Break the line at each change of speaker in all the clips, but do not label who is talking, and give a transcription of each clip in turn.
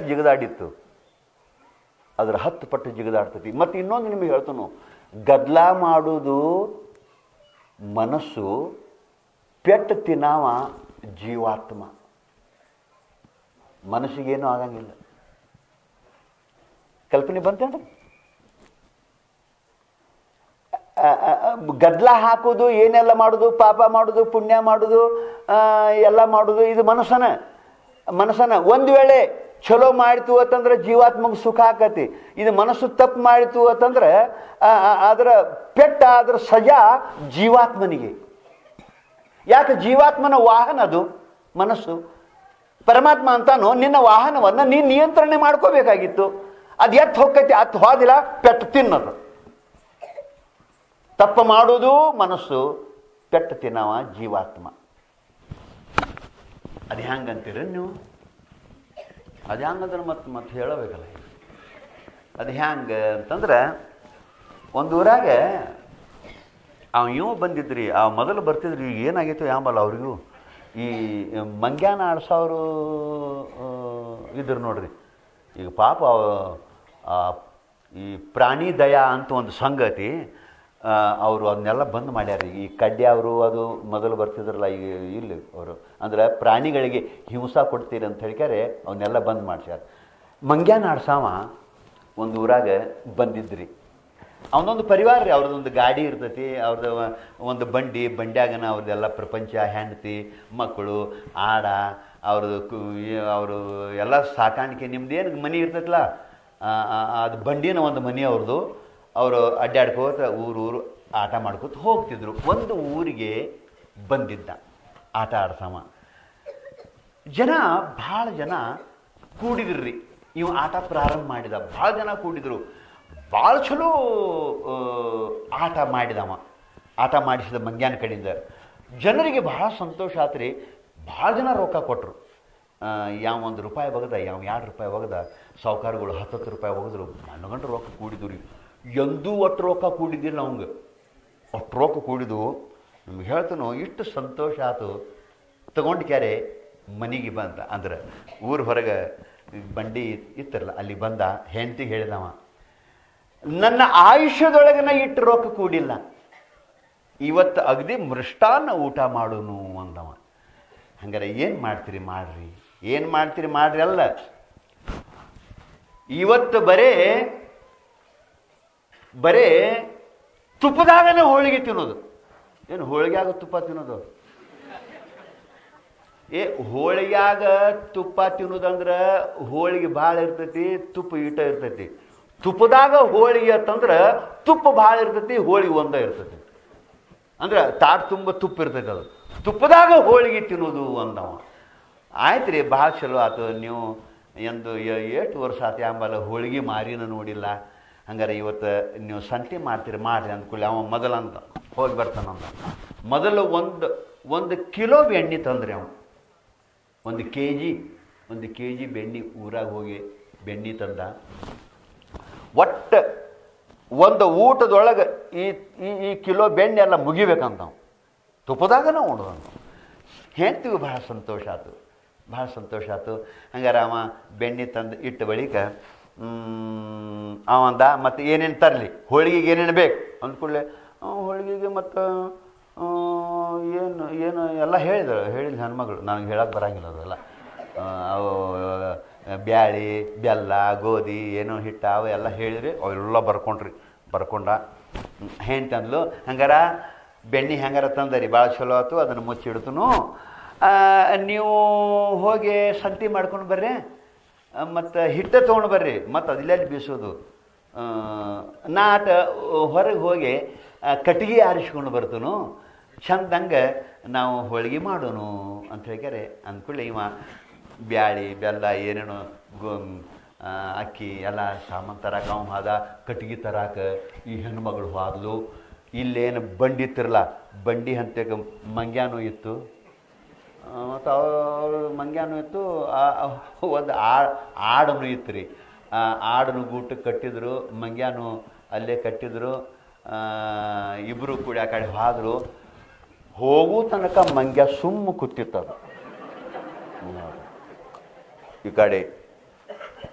ಜಿಗದಾಡಿತ್ತು ಅದರ ಹತ್ತು ಪಟ್ಟು ಜಿಗದಾಡ್ತೈತಿ ಮತ್ತು ಇನ್ನೊಂದು ನಿಮಗೆ ಹೇಳ್ತಾನು ಗದ್ಲ ಮಾಡುವುದು ಮನಸ್ಸು ಪೆಟ್ಟು ತಿನ್ನಾವ ಜೀವಾತ್ಮ ಮನಸ್ಸಿಗೇನು ಆಗಂಗಿಲ್ಲ ಕಲ್ಪನೆ ಬಂತೇನ್ರಿ ಆ, ಆ, ಆ, ಗದ್ಲ ಹಾಕೋದು ಏನೆಲ್ಲ ಮಾಡೋದು ಪಾಪ ಮಾಡೋದು ಪುಣ್ಯ ಮಾಡೋದು ಆ, ಎಲ್ಲ ಮಾಡೋದು ಇದು ಮನಸ್ಸನ ಮನಸ್ಸನ ಒಂದು ವೇಳೆ ಚಲೋ ಮಾಡ್ತು ಅಂತಂದ್ರೆ ಜೀವಾತ್ಮಗೆ ಸುಖ ಆಕತಿ ಇದು ಮನಸ್ಸು ತಪ್ಪು ಮಾಡಿತು ಅಂತಂದ್ರೆ ಆ, ಆ, ಅದರ ಪೆಟ್ಟ ಅದರ ಸಜಾ ಜೀವಾತ್ಮನಿಗೆ ಯಾಕೆ ಜೀವಾತ್ಮನ ವಾಹನ ಅದು ಮನಸ್ಸು ಪರಮಾತ್ಮ ಅಂತಾನು ನಿನ್ನ ವಾಹನವನ್ನು ನೀನು ನಿಯಂತ್ರಣೆ ಮಾಡ್ಕೋಬೇಕಾಗಿತ್ತು ಅದು ಎತ್ತು ಹೋಗ್ತೈತಿ ಅತ್ತು ಹೋದಿಲ್ಲ ಪೆಟ್ಟು ತಿನ್ನೋದು ತಪ್ಪು ಮಾಡೋದು ಮನಸ್ಸು ಪೆಟ್ಟು ತಿನ್ನವ ಜೀವಾತ್ಮ ಅದು ಹೆಂಗಂತೀರ ನೀವು ಅದು ಹೆಂಗಂದ್ರೆ ಮತ್ತೆ ಮತ್ತೆ ಹೇಳಬೇಕಲ್ಲ ಅದು ಹೆಂಗೆ ಅಂತಂದ್ರೆ ಒಂದು ಊರಾಗ ಅವ ಇವ ಬಂದಿದ್ರಿ ಆ ಮೊದಲು ಬರ್ತಿದ್ರಿ ಈಗ ಏನಾಗೈತೆ ಯಾಂಬಲ್ಲ ಅವ್ರಿಗೂ ಈ ಮಂಗ್ಯಾನ ಆಡ್ಸೋರು ಇದ್ರು ನೋಡ್ರಿ ಈಗ ಪಾಪ ಅವ- ಆ ಈ ಪ್ರಾಣಿ ದಯಾ ಅಂತ ಒಂದು ಸಂಗತಿ ಅವರು ಅದನ್ನೆಲ್ಲ ಬಂದ್ ಮಾಡ್ಯಾರ ಈ ಕಡ್ಯಾವರು ಅದು ಮೊದಲು ಬರ್ತಿದ್ರಲ್ಲ ಈಗ ಇಲ್ಲಿ ಅವರು ಅಂದ್ರೆ ಪ್ರಾಣಿಗಳಿಗೆ ಹಿಂಸಾ ಕೊಡ್ತೀರಿ ಅಂತ ಹೇಳ್ಕ್ಯಾರೆ ಅವನ್ನೆಲ್ಲ ಬಂದ್ ಮಾಡ್ಸ್ಯಾರ ಮಂಗ್ಯಾನ ಆಡ್ಸಾವ ಒಂದು ಊರಾಗ ಬಂದಿದ್ರಿ ಅವನೊಂದು ಪರಿವಾರ ರೀ ಅವ್ರದ್ದೊಂದು ಗಾಡಿ ಇರ್ತೈತಿ ಅವ್ರದ್ದು ಒಂದು ಬಂಡಿ ಬಂಡ್ಯಾಗನ ಅವ್ರದ್ದೆಲ್ಲ ಪ್ರಪಂಚ ಹೆಂಡತಿ ಮಕ್ಕಳು ಆಡ ಅವ್ರದ್ದು ಕು ಅವರು ಎಲ್ಲ ಸಾಕಾಣಿಕೆ ನಿಮ್ದು ಏನು ಮನೆ ಇರ್ತೈತಲ್ಲ ಆ, ಆ, ಅದು ಬಂಡಿನ ಒಂದು ಮನೆ ಅವ್ರದ್ದು ಅವರು ಅಡ್ಡಾಡ್ಕೋತ ಊರು ಊರು ಆಟ ಮಾಡ್ಕೋತ ಹೋಗ್ತಿದ್ರು ಒಂದು ಊರಿಗೆ ಬಂದಿದ್ದ ಆಟ ಆಡ್ಸವ ಜನ ಭಾಳ ಜನ ಕೂಡಿದ್ರಿ ಇವು ಆಟ ಪ್ರಾರಂಭ ಮಾಡಿದ ಭಾಳ ಜನ ಕೂಡಿದ್ರು ಭಾಳ ಚಲೋ ಆ, ಆಟ ಮಾಡಿದವ ಆಟ ಮಾಡಿಸಿದ ಮಂಗ್ಯಾನ ಕಡೆಯಿಂದ ಜನರಿಗೆ ಬಹಳ ಸಂತೋಷ ಆತ್ರಿ ಭಾಳ ಜನ ರೊಕ್ಕ ಕೊಟ್ಟರು ಯಾವ ಒಂದು ರೂಪಾಯಿ ಒಗದ ಯಾವ ಎರಡು ರೂಪಾಯಿ ಒಗದ ಸಾವುಕಾರಗಳು ಹತ್ತತ್ತು ರೂಪಾಯಿ ಒಗದ್ರು ಮನಗಂಡು ರೊಕ್ಕ ಕೂಡಿದ್ರು ರೀ ಎಂದೂ ಒಟ್ಟು ರೊಕ್ಕ ಕೂಡಿದ್ದಿಲ್ಲ ಅವಂಗೆ ಅಷ್ಟು ರೊಕ್ಕ ಕೂಡಿದು ನಿಮ್ಗೆ ಹೇಳ್ತಾನೋ ಇಷ್ಟು ಸಂತೋಷ ಆತು ತಗೊಂಡು ಕ್ಯಾರೆ ಮನೆಗೆ ಬಂದ ಅಂದ್ರೆ ಊರ ಹೊರಗೆ ಬಂಡಿ ಇತ್ತರಲ್ಲ ಅಲ್ಲಿ ಬಂದ ಹೆಂಡತಿ ಹೇಳಿದವ ನನ್ನ ಆಯುಷ್ಯದೊಳಗೆ ನಾ ಇಟ್ಟು ರೊಕ್ಕ ಕೂಡಿಲ್ಲ ಇವತ್ತು ಅಗದಿ ಮೃಷ್ಟಾನ್ನ ಊಟ ಮಾಡೋನು ಅಂದವ ಹಂಗಾರೆ ಏನು ಮಾಡ್ತೀರಿ ಮಾಡ್ರಿ ಏನು ಮಾಡ್ತೀರಿ ಮಾಡ್ರಿ ಅಲ್ಲ ಇವತ್ತು ಬರೇ ಬರೇ ತುಪ್ಪದಾಗನೇ ಹೋಳಿಗೆ ತಿನ್ನೋದು ಏನು ಹೋಳಿಗೆಯಾಗ ತುಪ್ಪ ತಿನ್ನೋದು ಏ ಹೋಳಿಗ್ಯಾಗ ತುಪ್ಪ ತಿನ್ನೋದಂದ್ರೆ ಹೋಳಿಗೆ ಭಾಳ ಇರ್ತೈತಿ ತುಪ್ಪ ಈಟ ಇರ್ತೈತಿ ತುಪ್ಪದಾಗ ಹೋಳಿಗೆ ಅಂತಂದ್ರೆ ತುಪ್ಪ ಭಾಳ ಇರ್ತೈತಿ ಹೋಳಿಗೆ ಒಂದ ಇರ್ತೈತಿ ಅಂದ್ರೆ ತಾಟ್ ತುಂಬ ತುಪ್ಪ ಇರ್ತೈತಿ ಅದು ತುಪ್ಪದಾಗ ಹೋಳಿಗೆ ತಿನ್ನೋದು ಅಂದವ ಆಯ್ತು ರೀ ಭಾಳ ಚಲೋ ಆತು ನೀವು ಎಂದು ಎಷ್ಟು ವರ್ಷ ಆತು ಆಂಬಲ್ಲ ಹೋಳಿಗೆ ಮಾರಿನ ನೋಡಿಲ್ಲ ಹಂಗಾರೆ ಇವತ್ತು ನೀವು ಸಂತಿ ಮಾಡ್ತೀರಿ ಮಾಡ್ರಿ ಅಂದ್ಕೊಳ್ಳಿ ಅವ ಮೊದಲಂತ ಹೋಗಿ ಬರ್ತಾನಂದ ಮೊದಲು ಒಂದು ಒಂದು ಕಿಲೋ ಬೆಣ್ಣೆ ತಂದ್ರಿ ಅವ ಒಂದು ಕೆ ಜಿ ಒಂದು ಕೆ ಜಿ ಬೆಣ್ಣೆ ಊರಾಗ ಹೋಗಿ ಬೆಣ್ಣೆ ತಂದ ಒಟ್ಟು ಒಂದು ಊಟದೊಳಗೆ ಈ ಈ ಈ ಕಿಲೋ ಬೆಣ್ಣೆ ಎಲ್ಲ ಮುಗಿಬೇಕಂತ ಅವ ತುಪ್ಪದಾಗನ ಉಣ್ದಂತ ಹೆಂಡ್ತಿಗೂ ಭಾಳ ಸಂತೋಷ ಆಯ್ತು ಭಾಳ ಸಂತೋಷ ಆಯ್ತು ಹಂಗಾರೆ ಅವ ಬೆಣ್ಣೆ ತಂದು ಇಟ್ಟ ಬಳಿಕ ಮ್, ಅವ ಅಂದ ಮತ್ತು ಏನೇನು ತರಲಿ ಹೋಳಿಗೆಗೆ ಏನೇನು ಬೇಕು ಅಂದ್ಕೊಳ್ಳೆ ಹೋಳಿಗೆಗೆ ಮತ್ತು ಏನು ಏನು ಎಲ್ಲ ಹೇಳಿದ್ರು ಹೇಳಿದ ಹೆಣ್ಮಗಳು ನನಗೆ ಹೇಳಕ್ಕೆ ಬರಂಗಿಲ್ಲ ಅದೆಲ್ಲ ಆ, ಅವು ಬ್ಯಾಳಿ ಬೆಲ್ಲ ಗೋಧಿ ಏನೋ ಹಿಟ್ಟು ಅವು ಎಲ್ಲ ಹೇಳಿದ್ರಿ ಅವೆಲ್ಲ ಬರ್ಕೊಂಡ್ರಿ ಬರ್ಕೊಂಡ ಹೆಂಡ್ತಿ ಅಂದ್ಲು ಹಂಗಾರ ಬೆಣ್ಣೆ ಹೆಂಗಾರ ತಂದರಿ ಭಾಳ ಚಲೋ ಆಯ್ತು ಅದನ್ನು ಮುಚ್ಚಿಡ್ತನು ನೀವು ಹೋಗಿ ಸಂತಿ ಮಾಡ್ಕೊಂಡು ಬರ್ರಿ ಮತ್ತು ಹಿಟ್ಟು ತೊಗೊಂಡು ಬರ್ರಿ ಮತ್ತು ಅದೆಲ್ಲಿ ಬೀಸೋದು ಆ, ನಾಟ ಹೊರಗೆ ಹೋಗಿ ಆ, ಕಟ್ಟಿಗೆ ಆರಿಸ್ಕೊಂಡು ಬರ್ತನು ಚಂದಂಗೆ ನಾವು ಹೋಳಿಗೆ ಮಾಡೋನು ಅಂತ ಹೇಳ್ಕ್ಯಾರೆ ಅಂದ್ಕೊಳ್ಳಿ ಇವ ಬ್ಯಾಳಿ ಬೆಲ್ಲ ಏನೇನೋ ಗೋ ಆ, ಅಕ್ಕಿ ಎಲ್ಲ ಸಾಮಾನು ತರಕ ಅವ ಹೋದ ಕಟ್ಟಿಗೆ ತರಾಕ ಈ ಹೆಣ್ಮಗಳು ಹೋದ್ಲು ಇಲ್ಲೇನು ಬಂಡಿ ಇತ್ತಿರಲ್ಲ ಬಂಡಿ ಹಂತಕ್ಕೆ ಮಂಗ್ಯಾನು ಇತ್ತು ಮತ್ತು ಅವ್ರ ಮಂಗ್ಯಾನು ಇತ್ತು ಆ- ಆ ಒಂದು ಆ ಆಡನು ಇತ್ತು ರೀ ಆ ಆಡನು ಗೂಟಕ್ಕೆ ಕಟ್ಟಿದ್ರು ಮಂಗ್ಯಾನು ಅಲ್ಲೇ ಕಟ್ಟಿದ್ರು ಇಬ್ಬರು ಕೂಡ ಆ ಕಡೆ ಹೋದ್ರು ಹೋಗೋ ತನಕ ಮಂಗ್ಯ ಸುಮ್ಮ ಕೂತಿತ್ತದು ಈ ಕಡೆ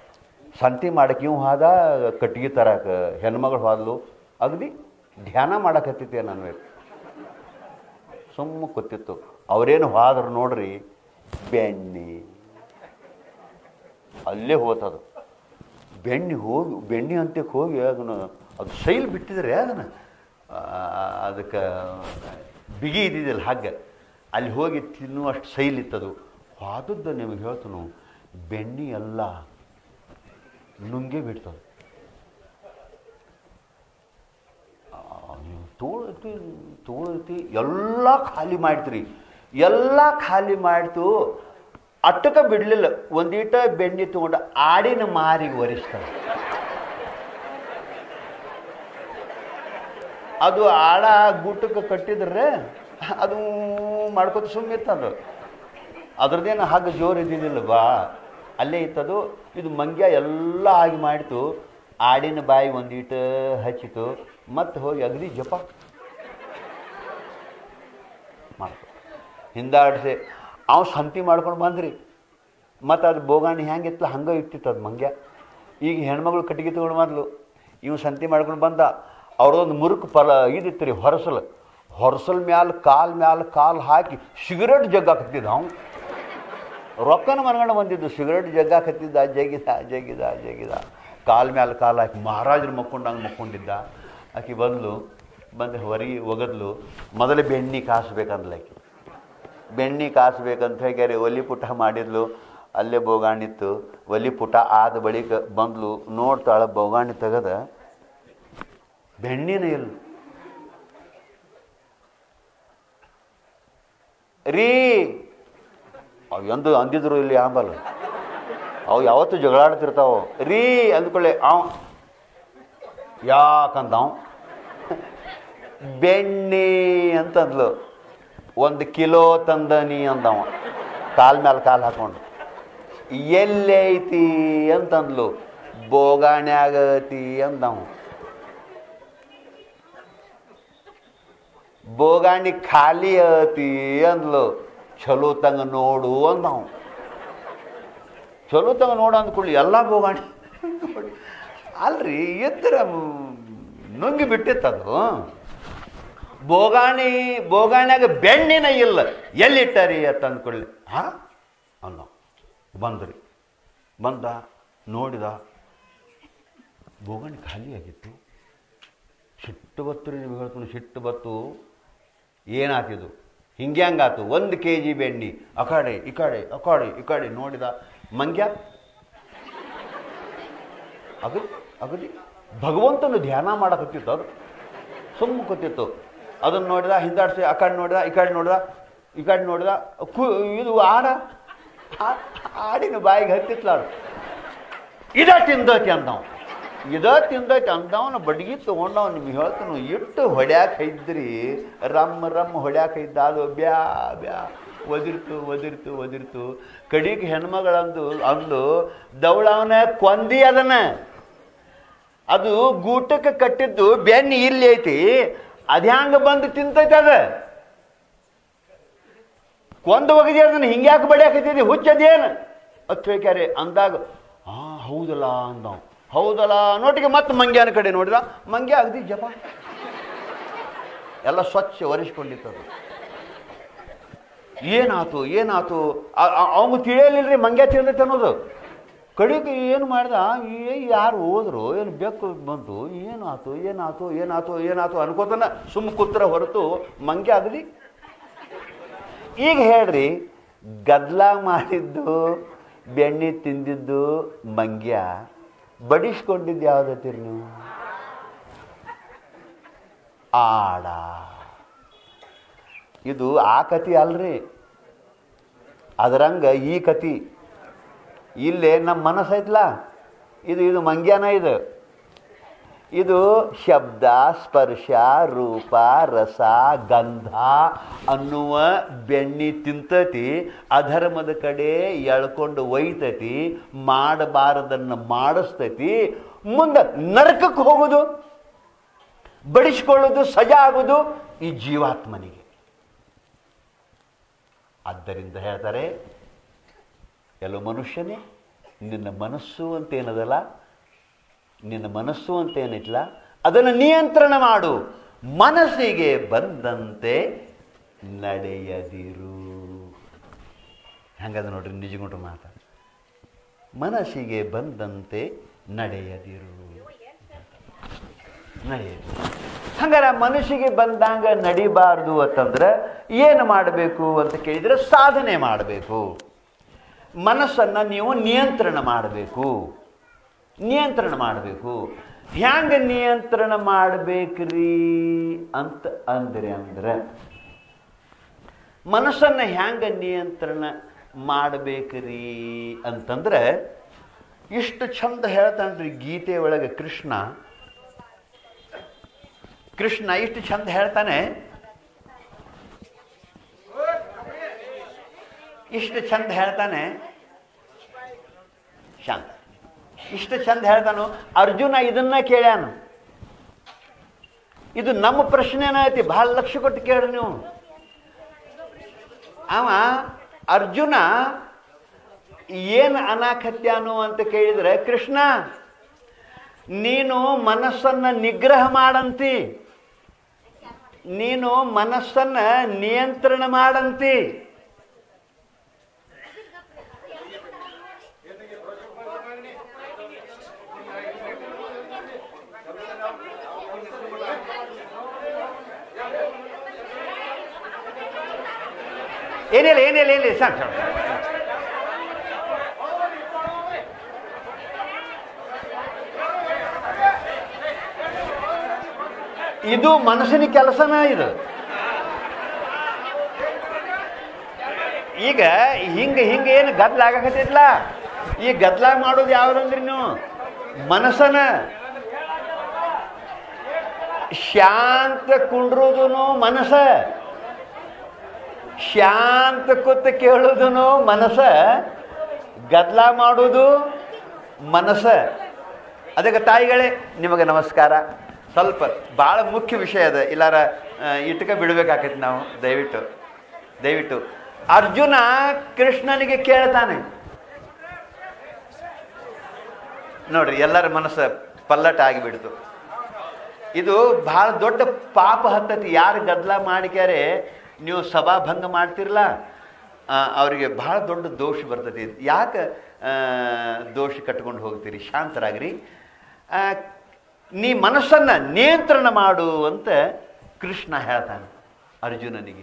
ಸಂತಿ ಮಾಡಕ್ಕೆ ಇವ್ ಹಾದ ಕಟ್ಟಿಗೆ ತರಕ ಹೆಣ್ಮಗಳು ಹೋದ್ಲು ಅಗದಿ ಧ್ಯಾನ ಮಾಡಕತ್ತಿದ್ದೆ ನಾನು ಸುಮ್ಮ ಕೂತಿತ್ತು ಅವರೇನು ಹೋದ್ರು ನೋಡ್ರಿ ಬೆಣ್ಣಿ ಅಲ್ಲೇ ಹೋತದು ಬೆಣ್ಣೆ ಹೋಗಿ ಬೆಣ್ಣೆ ಅಂತಕ್ಕೆ ಹೋಗಿ ಅದನ್ನು ಅದು ಶೈಲ್ ಬಿಟ್ಟಿದ್ರೆ ಅದನ್ನು ಅದಕ್ಕೆ ಬಿಗಿ ಇದ್ದಿದ್ದಿಲ್ಲ ಹಾಗೆ ಅಲ್ಲಿ ಹೋಗಿ ತಿನ್ನುವಷ್ಟು ಶೈಲ್ ಇತ್ತದು ಹೋದದ್ದು ನಿಮಗೆ ಹೇಳ್ತನು ಬೆಣ್ಣೆ ಎಲ್ಲ ನುಂಗೆ ಬಿಡ್ತದೆ ತೋಳತಿ ತೋಳತಿ ಎಲ್ಲ ಖಾಲಿ ಮಾಡ್ತೀರಿ ಎಲ್ಲ ಖಾಲಿ ಮಾಡ್ತು ಅಟ್ಟಕ ಬಿಡಲಿಲ್ಲ ಒಂದೀಟ ಬೆಣ್ಣೆ ತಗೊಂಡು ಆಡಿನ ಮಾರಿಗೆ ಒರೆಸ್ತಾರೆ ಅದು ಆಳ ಗುಟ್ಟಕ್ಕೆ ಕಟ್ಟಿದ್ರೆ ಅದು ಮಾಡ್ಕೊತ ಸುಮ್ಮಿತ್ತದು ಅದ್ರದ್ದೇನು ಹಾಗೆ ಜೋರು ಇದ್ದಿದ್ದಿಲ್ಲ ಬಾ ಅಲ್ಲೇ ಇತ್ತದು ಇದು ಮಂಗ್ಯ ಎಲ್ಲ ಆಗಿ ಮಾಡಿತು ಆಡಿನ ಬಾಯಿ ಒಂದೀಟ ಹಚ್ಚಿತು ಮತ್ತೆ ಹೋಗಿ ಅಗದಿ ಜಪ ಮಾಡ್ತು ಹಿಂದಾಡ್ಸಿ ಅವ ಸಂತಿ ಮಾಡ್ಕೊಂಡು ಬಂದ್ರಿ ಮತ್ತು ಅದು ಬೋಗಾಣಿ ಹೆಂಗಿತ್ತು ಹಂಗೆ ಇಟ್ಟಿತ್ತು ಅದು ಮಂಗ್ಯ ಈಗ ಹೆಣ್ಮಗಳು ಕಟ್ಟಿಗೆ ತಗೊಂಡು ಬಂದ್ಲು ಇವ್ ಸಂತಿ ಮಾಡ್ಕೊಂಡು ಬಂದ ಅವ್ರದೊಂದು ಮುರುಕು ಫಲ ಇದಿತ್ತು ರೀ ಹೊರಸಲು ಹೊರಸಲ್ ಮ್ಯಾಲ ಕಾಲ್ ಮ್ಯಾಲ ಕಾಲ್ ಹಾಕಿ ಸಿಗರೇಟ್ ಜಗ್ಗಾಕತ್ತಿದ್ದ ಅವ್ನು ರೊಕ್ಕನ ಮನಗಂಡ ಬಂದಿದ್ದು ಸಿಗರೇಟ್ ಜಗ್ಗಾಕತ್ತಿದ್ದ ಜಗಿದ ಜಗಿದ ಜಗಿದ ಕಾಲ್ ಮ್ಯಾಲ ಕಾಲ್ ಹಾಕಿ ಮಹಾರಾಜರು ಮಕ್ಕೊಂಡಂಗೆ ಮಕ್ಕೊಂಡಿದ್ದ ಆಕಿ ಬಂದ್ಲು ಬಂದು ಹೊರಗೆ ಒಗದ್ಲು ಮೊದಲೇ ಬೆಣ್ಣೆ ಕಾಸ್ಬೇಕಂದ್ಲ ಆಕಿ ಬೆಣ್ಣೆ ಕಾಸ್ಬೇಕಂತ ಹೇಳಿ ಒಲಿ ಪುಟ ಮಾಡಿದ್ಲು ಅಲ್ಲೇ ಬೋಗಾಣಿತ್ತು ಒಲಿ ಪುಟ ಆದ ಬಳಿಕ ಬಂದ್ಲು ನೋಡ್ತಾಳ ಬೋಗಾಣಿ ತೆಗದ ಬೆಣ್ಣಿನ ಇಲ್ಲ ರೀ ಅವು ಎಂದು ಅಂದಿದ್ರು ಇಲ್ಲಿ ಆಂಬಲ್ ಅವು ಯಾವತ್ತು ಜಗಳಾಡ್ತಿರ್ತಾವ ರೀ ಅಂದ್ಕೊಳ್ಳೆ ಅವ ಯಾಕಂದವ್ ಬೆಣ್ಣೆ ಅಂತಂದ್ಲು ಒಂದು ಕಿಲೋ ತಂದನಿ ಅಂದವ ಕಾಲ್ ಮೇಲೆ ಕಾಲು ಹಾಕೊಂಡು ಎಲ್ಲೈತಿ ಅಂತಂದ್ಲು ಬೋಗಾಣ್ಯಾಗತಿ ಅಂದವ ಬೋಗಾಣಿ ಖಾಲಿ ಅತಿ ಅಂದ್ಲು ಚಲೋ ತಂಗ ನೋಡು ಅಂದವ ಚಲೋ ತಂಗ ನೋಡು ಅಂದ್ಕೊಳ್ಳಿ ಎಲ್ಲ ಬೋಗಾಣಿ ಅಲ್ರಿ ಎತ್ತರ ನುಂಗಿ ಬಿಟ್ಟಿತ್ತದು ಬೋಗಾಣಿ ಬೋಗಾಣ್ಯಾಗ ಬೆಣ್ಣಿನ ಇಲ್ಲ ಎಲ್ಲಿಟ್ಟರಿ ಅಂತ ಅಂದ್ಕೊಳ್ಳಿ ಹಾ ಅಲ್ಲ ಬಂದ್ರಿ ಬಂದ ನೋಡಿದ ಬೋಗಾಣಿ ಖಾಲಿ ಆಗಿತ್ತು ಸಿಟ್ಟು ಬತ್ತು ರೀ ನಿಮ್ಗೆ ಹೇಳ್ತೀನಿ ಸಿಟ್ಟು ಬತ್ತು ಏನಾತಿದು ಹಿಂಗೆ ಹಂಗಾತು ಒಂದು ಕೆ ಜಿ ಬೆಣ್ಣಿ ಆ ಕಡೆ ಈ ಕಡೆ ಆ ಕಡೆ ಈ ಕಡೆ ನೋಡಿದ ಮಂಗ್ಯ ಅಗದಿ ಅಗದಿ ಭಗವಂತನ ಧ್ಯಾನ ಮಾಡಕತ್ತಿತ್ತು ಅದು ಸುಮ್ಮ ಕೂತಿತ್ತು ಅದನ್ನು ನೋಡಿದ ಹಿಂದಾಡ್ಸಿ ಆ ಕಡೆ ನೋಡಿದ ಈ ಕಡೆ ನೋಡಿದ ಈ ಕಡೆ ನೋಡಿದ ಕು ಇದು ಆಡ ಆ- ಆಡಿನ ಬಾಯಿಗೆ ಹತ್ತಿತ್ಲಾಡು ಇದ ತಿಂದೈತಿ ಅಂದವ ಇದ ತಿಂದೈತಿ ಅಂದವನ ಬಡ್ಗಿ ತೊಗೊಂಡವ್ ನಿಮ್ಗೆ ಹೇಳ್ತಾನು ಇಟ್ಟು ಹೊಡ್ಯಾಕ ಇದ್ರಿ ರಮ್ ರಮ್ ಹೊಡ್ಯಾಕ ಇದ್ದ ಅದು ಬ್ಯಾ ಬ್ಯಾ ಒದಿರ್ತು ಒದಿರ್ತು ಒದಿರ್ತು ಕಡಿಗೆ ಹೆಣ್ಮಗಳಂದು ಅಂದು ದವಳವನ ಕೊಂದಿ ಅದನ್ನ ಅದು ಗೂಟಕ್ಕೆ ಕಟ್ಟಿದ್ದು ಬೆನ್ನಿ ಇಲ್ಲಿ ಐತಿ ಅದ್ಯಾಂಗ ಬಂದು ತಿಂತೈತೆ ಅದ ಕೊಂದು ಒಗದಿ ಅದನ್ನ ಹಿಂಗ್ಯಾಕೆ ಬಡಿಯಾಕತ್ತಿದ್ದಿ ಹುಚ್ಚದೇನು ಅತ್ ಹೇಳ್ಕ್ಯಾರೆ ಅಂದಾಗ ಹಾ ಹೌದಲ್ಲ ಅಂದವ್ ಹೌದಲ್ಲ ನೋಟಿಗೆ ಮತ್ತೆ ಮಂಗ್ಯನ ಕಡೆ ನೋಡಿದ ಮಂಗ್ಯ ಅಗದಿ ಜಪ ಎಲ್ಲ ಸ್ವಚ್ಛ ಒರೆಸ್ಕೊಂಡಿತ್ತದು ಏನಾತು ಏನಾತು ಅವಂಗ ತಿಳಿಯಲಿಲ್ರಿ ಮಂಗ್ಯ ತಿಂದೈತೆ ಅನ್ನೋದು ಕಡೆಗೆ ಏನು ಮಾಡ್ದ ಏ ಯಾರು ಹೋದ್ರು ಏನು ಬೆಕ್ಕು ಬಂತು ಏನಾತು ಏನಾತು ಏನಾತು ಏನಾತು ಅನ್ಕೋತಾನ ಸುಮ್ಮ ಕೂತ್ರ ಹೊರತು ಮಂಗ್ಯ ಆಗಲಿ ಈಗ ಹೇಳ್ರಿ ಗದ್ಲ ಮಾಡಿದ್ದು ಬೆಣ್ಣೆ ತಿಂದಿದ್ದು ಮಂಗ್ಯ ಬಡಿಸ್ಕೊಂಡಿದ್ದು ಯಾವ್ದತ್ತೀರಿ ನೀವು ಆಡ ಇದು ಆ ಕತಿ ಅಲ್ರಿ ಅದರಂಗ ಈ ಕತಿ ಇಲ್ಲೇ ನಮ್ಮ ಮನಸ್ಸು ಐತ್ಲ ಇದು ಇದು ಮಂಗ್ಯಾನ ಇದು ಇದು ಶಬ್ದ ಸ್ಪರ್ಶ ರೂಪ ರಸ ಗಂಧ ಅನ್ನುವ ಬೆಣ್ಣಿ ತಿಂತತಿ ಅಧರ್ಮದ ಕಡೆ ಎಳ್ಕೊಂಡು ಒಯ್ತತಿ ಮಾಡಬಾರದನ್ನು ಮಾಡಿಸ್ತತಿ ಮುಂದೆ ನರಕಕ್ಕೆ ಹೋಗೋದು ಬಡಿಸ್ಕೊಳ್ಳೋದು ಸಜಾ ಆಗೋದು ಈ ಜೀವಾತ್ಮನಿಗೆ ಆದ್ದರಿಂದ ಹೇಳ್ತಾರೆ ಎಲ್ಲೋ ಮನುಷ್ಯನೇ ನಿನ್ನ ಮನಸ್ಸು ಅಂತ ಏನದಲ್ಲ ನಿನ್ನ ಮನಸ್ಸು ಅಂತ ಏನಿಲ್ಲ ಅದನ್ನು ನಿಯಂತ್ರಣ ಮಾಡು ಮನಸ್ಸಿಗೆ ಬಂದಂತೆ ನಡೆಯದಿರು ಹಂಗದ ನೋಡ್ರಿ ನಿಜಗುಂಡ್ರು ಮಾತ ಮನಸ್ಸಿಗೆ ಬಂದಂತೆ ನಡೆಯದಿರು ನಡೆಯದಿರು ಹಂಗಾರೆ ಮನಸ್ಸಿಗೆ ಬಂದಂಗ ನಡಿಬಾರ್ದು ಅಂತಂದ್ರೆ ಏನು ಮಾಡಬೇಕು ಅಂತ ಕೇಳಿದ್ರೆ ಸಾಧನೆ ಮಾಡಬೇಕು ಮನಸ್ಸನ್ನು ನೀವು ನಿಯಂತ್ರಣ ಮಾಡಬೇಕು ನಿಯಂತ್ರಣ ಮಾಡಬೇಕು ಹ್ಯಾಂಗ ನಿಯಂತ್ರಣ ಮಾಡಬೇಕ್ರಿ ಅಂತ ಅಂದ್ರೆ ಅಂದ್ರೆ ಮನಸ್ಸನ್ನು ಹ್ಯಾಂಗ ನಿಯಂತ್ರಣ ಮಾಡಬೇಕ್ರಿ ಅಂತಂದ್ರೆ ಇಷ್ಟು ಚಂದ ಹೇಳ್ತಾನ್ರಿ ಗೀತೆ ಒಳಗೆ ಕೃಷ್ಣ ಕೃಷ್ಣ ಇಷ್ಟು ಚಂದ ಹೇಳ್ತಾನೆ ಇಷ್ಟು ಚಂದ ಹೇಳ್ತಾನೆ ಶಾಂತ ಇಷ್ಟು ಚಂದ ಹೇಳ್ತಾನು ಅರ್ಜುನ ಇದನ್ನ ಕೇಳ್ಯಾನ ಇದು ನಮ್ಮ ಪ್ರಶ್ನೆನ ಐತಿ ಬಹಳ ಲಕ್ಷ್ಯ ಕೊಟ್ಟು ಕೇಳ್ರಿ ನೀವು ಅವ ಅರ್ಜುನ ಏನು ಅನಾಕತ್ಯಾನು ಅಂತ ಕೇಳಿದ್ರೆ ಕೃಷ್ಣ ನೀನು ಮನಸ್ಸನ್ನ ನಿಗ್ರಹ ಮಾಡಂತಿ ನೀನು ಮನಸ್ಸನ್ನ ನಿಯಂತ್ರಣ ಮಾಡಂತಿ ಏನಿಲ್ಲ ಏನಿಲ್ಲ ಏನಿಲ್ಲ ಸಾಕು ಸಾಕು ಇದು ಮನಸ್ಸಿನ ಕೆಲಸನ ಇದು ಈಗ ಹಿಂಗ ಹಿಂಗ ಏನು ಗದ್ಲ ಆಗಕತ್ತೈತ್ಲ ಈ ಗದ್ಲ ಮಾಡೋದು ಯಾವ್ದಂದ್ರಿ ನೀವು ಮನಸ್ಸನ ಶಾಂತ ಕುಂಡ್ರುದುನು ಮನಸ್ಸ ಶಾಂತ ಕೂತು ಕೇಳುವುದನು ಮನಸ್ಸ ಗದ್ಲ ಮಾಡುವುದು ಮನಸ್ಸ ಅದಕ್ಕೆ ತಾಯಿಗಳೇ ನಿಮಗೆ ನಮಸ್ಕಾರ ಸ್ವಲ್ಪ ಭಾಳ ಮುಖ್ಯ ವಿಷಯ ಅದ ಇಲ್ಲಾರ ಆ, ಇಟ್ಕ ಬಿಡ್ಬೇಕಾಕೈತಿ ನಾವು ದಯವಿಟ್ಟು ದಯವಿಟ್ಟು ಅರ್ಜುನ ಕೃಷ್ಣನಿಗೆ ಕೇಳ್ತಾನೆ ನೋಡ್ರಿ ಎಲ್ಲರ ಮನಸ್ಸು ಪಲ್ಲಟ ಆಗಿಬಿಡ್ತು ಇದು ಬಹಳ ದೊಡ್ಡ ಪಾಪ ಹತ್ತತಿ ಯಾರು ಗದ್ದಲ ಮಾಡಿಕ್ಯಾರೆ ನೀವು ಸಭಾಭಂಗ ಮಾಡ್ತಿರಲ್ಲ ಆ, ಅವರಿಗೆ ಬಹಳ ದೊಡ್ಡ ದೋಷ ಬರ್ತತಿ ಯಾಕೆ ಆ, ದೋಷ ಕಟ್ಕೊಂಡು ಹೋಗ್ತೀರಿ ಶಾಂತರಾಗ್ರಿ ಆ, ನೀ ಮನಸ್ಸನ್ನ ನಿಯಂತ್ರಣ ಮಾಡು ಅಂತ ಕೃಷ್ಣ ಹೇಳ್ತಾನೆ ಅರ್ಜುನನಿಗೆ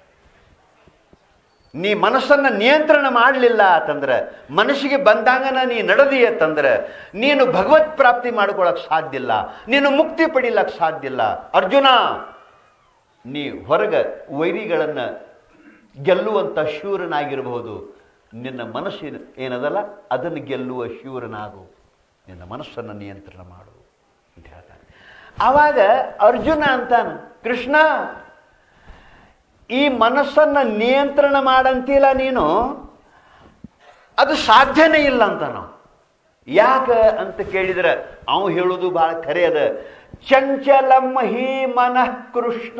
ನೀ ಮನಸ್ಸನ್ನ ನಿಯಂತ್ರಣ ಮಾಡಲಿಲ್ಲ ಅಂತಂದ್ರೆ ಮನಸ್ಸಿಗೆ ಬಂದಂಗನ ನೀ ನಡೆದಿ ಅಂತಂದ್ರೆ ನೀನು ಭಗವತ್ ಪ್ರಾಪ್ತಿ ಮಾಡ್ಕೊಳಕ್ ಸಾಧ್ಯ ಇಲ್ಲ ನೀನು ಮುಕ್ತಿ ಪಡಿಲಕ್ ಸಾಧ್ಯ ಇಲ್ಲ ಅರ್ಜುನ ನೀ ಹೊರಗ ವೈರಿಗಳನ್ನ ಗೆಲ್ಲುವಂತ ಶೂರನಾಗಿರಬಹುದು ನಿನ್ನ ಮನಸ್ಸಿನ ಏನದಲ್ಲ ಅದನ್ನು ಗೆಲ್ಲುವ ಶೂರನಾಗು ನಿನ್ನ ಮನಸ್ಸನ್ನು ನಿಯಂತ್ರಣ ಮಾಡು ಅಂತ ಹೇಳ್ತಾನೆ ಆವಾಗ ಅರ್ಜುನ ಅಂತಾನ ಕೃಷ್ಣ ಈ ಮನಸ್ಸನ್ನ ನಿಯಂತ್ರಣ ಮಾಡಂತಿಲ್ಲ ನೀನು ಅದು ಸಾಧ್ಯನೇ ಇಲ್ಲ ಅಂತ ನಾವು ಯಾಕ ಅಂತ ಕೇಳಿದ್ರೆ ಅವ ಹೇಳುವುದು ಬಹಳ ಖರೆ ಅದ ಚಂಚಲಂ ಹಿ ಮನಃ ಕೃಷ್ಣ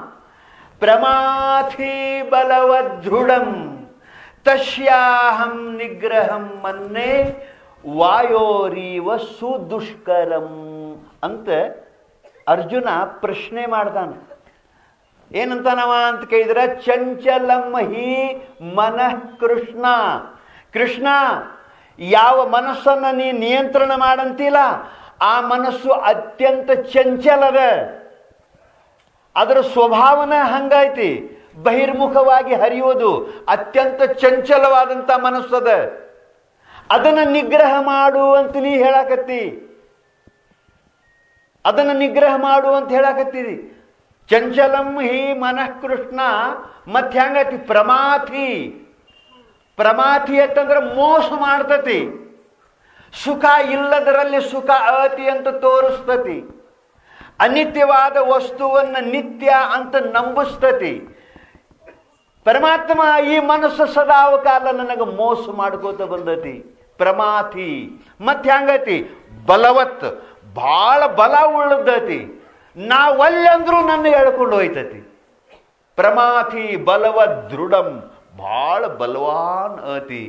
ಪ್ರಮಾಥಿ ಬಲವದೃಢಂ ತಸ್ಯಾಹಂ ನಿಗ್ರಹಂ ಮನ್ನೆ ವಾಯೋರೀವ ಸುದುಷ್ಕರಂ ಅಂತ ಅರ್ಜುನ ಪ್ರಶ್ನೆ ಮಾಡ್ತಾನೆ ಏನಂತ ನಾವ ಅಂತ ಕೇಳಿದ್ರೆ ಚಂಚಲಂ ಹಿ ಮನಃ ಕೃಷ್ಣ ಕೃಷ್ಣ ಯಾವ ಮನಸ್ಸನ್ನ ನೀ ನಿಯಂತ್ರಣ ಮಾಡಂತಿಲ್ಲ ಆ ಮನಸ್ಸು ಅತ್ಯಂತ ಚಂಚಲದ ಅದರ ಸ್ವಭಾವನ ಹಂಗೈತಿ ಬಹಿರ್ಮುಖವಾಗಿ ಹರಿಯೋದು ಅತ್ಯಂತ ಚಂಚಲವಾದಂಥ ಮನಸ್ಸದ ಅದನ್ನ ನಿಗ್ರಹ ಮಾಡು ಅಂತ ನೀ ಹೇಳಾಕತ್ತಿ ಅದನ್ನು ನಿಗ್ರಹ ಮಾಡು ಅಂತ ಹೇಳಾಕತ್ತೀರಿ ಚಂಚಲಂ ಹಿ ಮನಃ ಕೃಷ್ಣ ಮತ್ತೆ ಹೆಂಗತಿ ಪ್ರಮಾಥಿ ಪ್ರಮಾಥಿ ಅಂತಂದ್ರೆ ಮೋಸ ಮಾಡ್ತತಿ ಸುಖ ಇಲ್ಲದರಲ್ಲಿ ಸುಖ ಅತಿ ಅಂತ ತೋರಿಸ್ತತಿ ಅನಿತ್ಯವಾದ ವಸ್ತುವನ್ನ ನಿತ್ಯ ಅಂತ ನಂಬಿಸ್ತತಿ ಪರಮಾತ್ಮ ಈ ಮನಸ್ಸು ಸದಾವ ಕಾಲ ನನಗೆ ಮೋಸ ಮಾಡ್ಕೋತ ಬಂದತಿ ಪ್ರಮಾಥಿ ಮತ್ತೆ ಹೆಂಗತಿ ಬಲವತ್ ಬಹಳ ಬಲ ಉಳ್ಳದತಿ ನಾವಲ್ಲಂದ್ರೂ ನನ್ನ ಹೇಳ್ಕೊಂಡು ಹೋಯ್ತತಿ ಪ್ರಮಾಥಿ ಬಲವ ದೃಢಂ ಬಹಳ ಬಲವಾನ್ ಅತಿ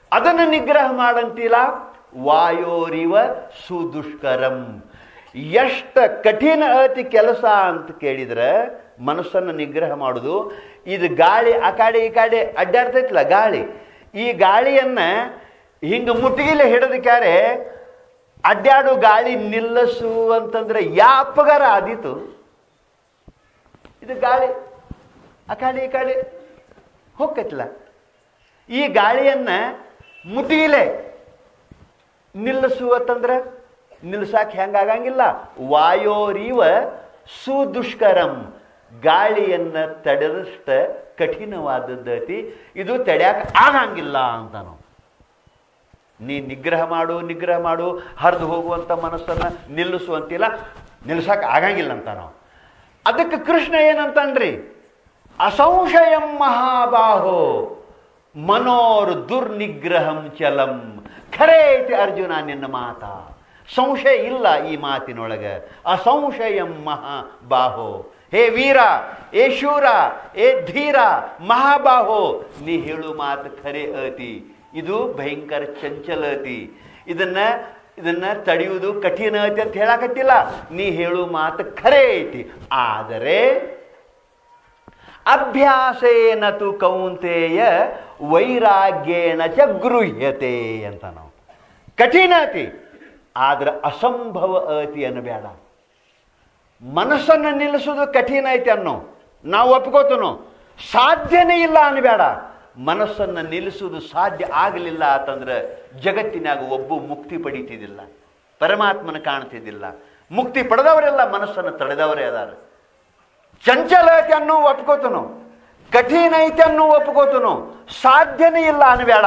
ಅದನ್ನು ನಿಗ್ರಹ ಮಾಡಂತಿಲ್ಲ ವಾಯೋರಿವ ಸುದುಷ್ಕರಂ ಎಷ್ಟ ಕಠಿಣ ಅತಿ ಕೆಲಸ ಅಂತ ಕೇಳಿದ್ರೆ ಮನಸ್ಸನ್ನು ನಿಗ್ರಹ ಮಾಡುದು ಇದು ಗಾಳಿ ಆ ಕಡೆ ಈ ಕಡೆ ಅಡ್ಡಾಡ್ತೈತಲ್ಲ ಗಾಳಿ ಈ ಗಾಳಿಯನ್ನ ಹಿಂಗ ಮುಟ್ಟಿಗಿಲೆ ಹಿಡಿದಕ್ಕಾರೆ ಅಡ್ಡಾಡು ಗಾಳಿ ನಿಲ್ಲಿಸು ಅಂತಂದ್ರೆ ಯಾಪಗಾರ ಆದೀತು ಇದು ಗಾಳಿ ಆ ಕಡೆ ಈ ಕಡೆ ಹೋಗ್ತೈತಲ್ಲ ಈ ಗಾಳಿಯನ್ನ ಮುಟ್ಟಿಗಿಲೆ ನಿಲ್ಲಿಸುವತ್ತಂದ್ರೆ ನಿಲ್ಸಾಕ್ ಹೆಂಗಾಗಂಗಿಲ್ಲ ವಾಯೋರಿವ ಸುದುಷ್ಕರಂ ಗಾಳಿಯನ್ನ ತಡೆದಷ್ಟ ಕಠಿಣವಾದದ್ದೈತಿ ಇದು ತಡ್ಯಾಕ ಆಗಂಗಿಲ್ಲ ಅಂತ ನಾವು ನೀ ನಿಗ್ರಹ ಮಾಡು ನಿಗ್ರಹ ಮಾಡು ಹರಿದು ಹೋಗುವಂತ ಮನಸ್ಸನ್ನ ನಿಲ್ಲಿಸುವಂತಿಲ್ಲ ನಿಲ್ಸಕ್ ಆಗಂಗಿಲ್ಲ ಅಂತ ನಾವು ಅದಕ್ಕೆ ಕೃಷ್ಣ ಏನಂತನ್ರಿ ಅಸಂಶಯಂ ಮಹಾಬಾಹೋ ಮನೋರ್ ದುರ್ನಿಗ್ರಹಂ ಚಲಂ ಖರೇ ಐತಿ ಅರ್ಜುನ ನಿನ್ನ ಮಾತ ಸಂಶಯ ಇಲ್ಲ ಈ ಮಾತಿನೊಳಗೆ ಅಸಂಶಯಂ ಮಹಾಬಾಹೋ ಹೇ ವೀರ ಏ ಶೂರ ಏ ಧೀರ ಮಹಾಬಾಹೋ ನೀ ಹೇಳು ಮಾತು ಖರೆ ಅತಿ ಇದು ಭಯಂಕರ ಚಂಚಲ ಅತಿ ಇದನ್ನ ಇದನ್ನ ತಡೆಯುವುದು ಕಠಿಣ ಐತಿ ಅಂತ ಹೇಳಕತ್ತಿಲ್ಲ ನೀ ಹೇಳು ಮಾತು ಖರೆ ಐತಿ ಆದರೆ ಅಭ್ಯಾಸೇನ ತು ಕೌಂತೆಯ ವೈರಾಗ್ಯೇನ ಚ ಗೃಹ್ಯತೆ ಅಂತ ನಾವು ಕಠಿಣ ಅತಿ ಆದ್ರೆ ಅಸಂಭವ ಅತಿ ಅನ್ನಬೇಡ ಮನಸ್ಸನ್ನು ನಿಲ್ಲಿಸೋದು ಕಠಿಣ ಐತಿ ಅನ್ನೋ ನಾವು ಒಪ್ಕೋತನೋ ಸಾಧ್ಯನೇ ಇಲ್ಲ ಅನ್ಬೇಡ ಮನಸ್ಸನ್ನು ನಿಲ್ಲಿಸುವುದು ಸಾಧ್ಯ ಆಗಲಿಲ್ಲ ಅಂತಂದ್ರೆ ಜಗತ್ತಿನಾಗ ಒಬ್ಬ ಮುಕ್ತಿ ಪಡೀತಿದ್ದಿಲ್ಲ ಪರಮಾತ್ಮನ ಕಾಣ್ತಿದ್ದಿಲ್ಲ ಮುಕ್ತಿ ಪಡೆದವರೆಲ್ಲ ಮನಸ್ಸನ್ನು ತಡೆದವರೇ ಅದಾರ ಚಂಚಲ ಐತೆ ಅನ್ನೋ ಒಪ್ಕೋತನು ಕಠಿಣ ಐತೆ ಅನ್ನೋ ಒಪ್ಕೋತನು ಸಾಧ್ಯನೇ ಇಲ್ಲ ಅನ್ಬೇಡ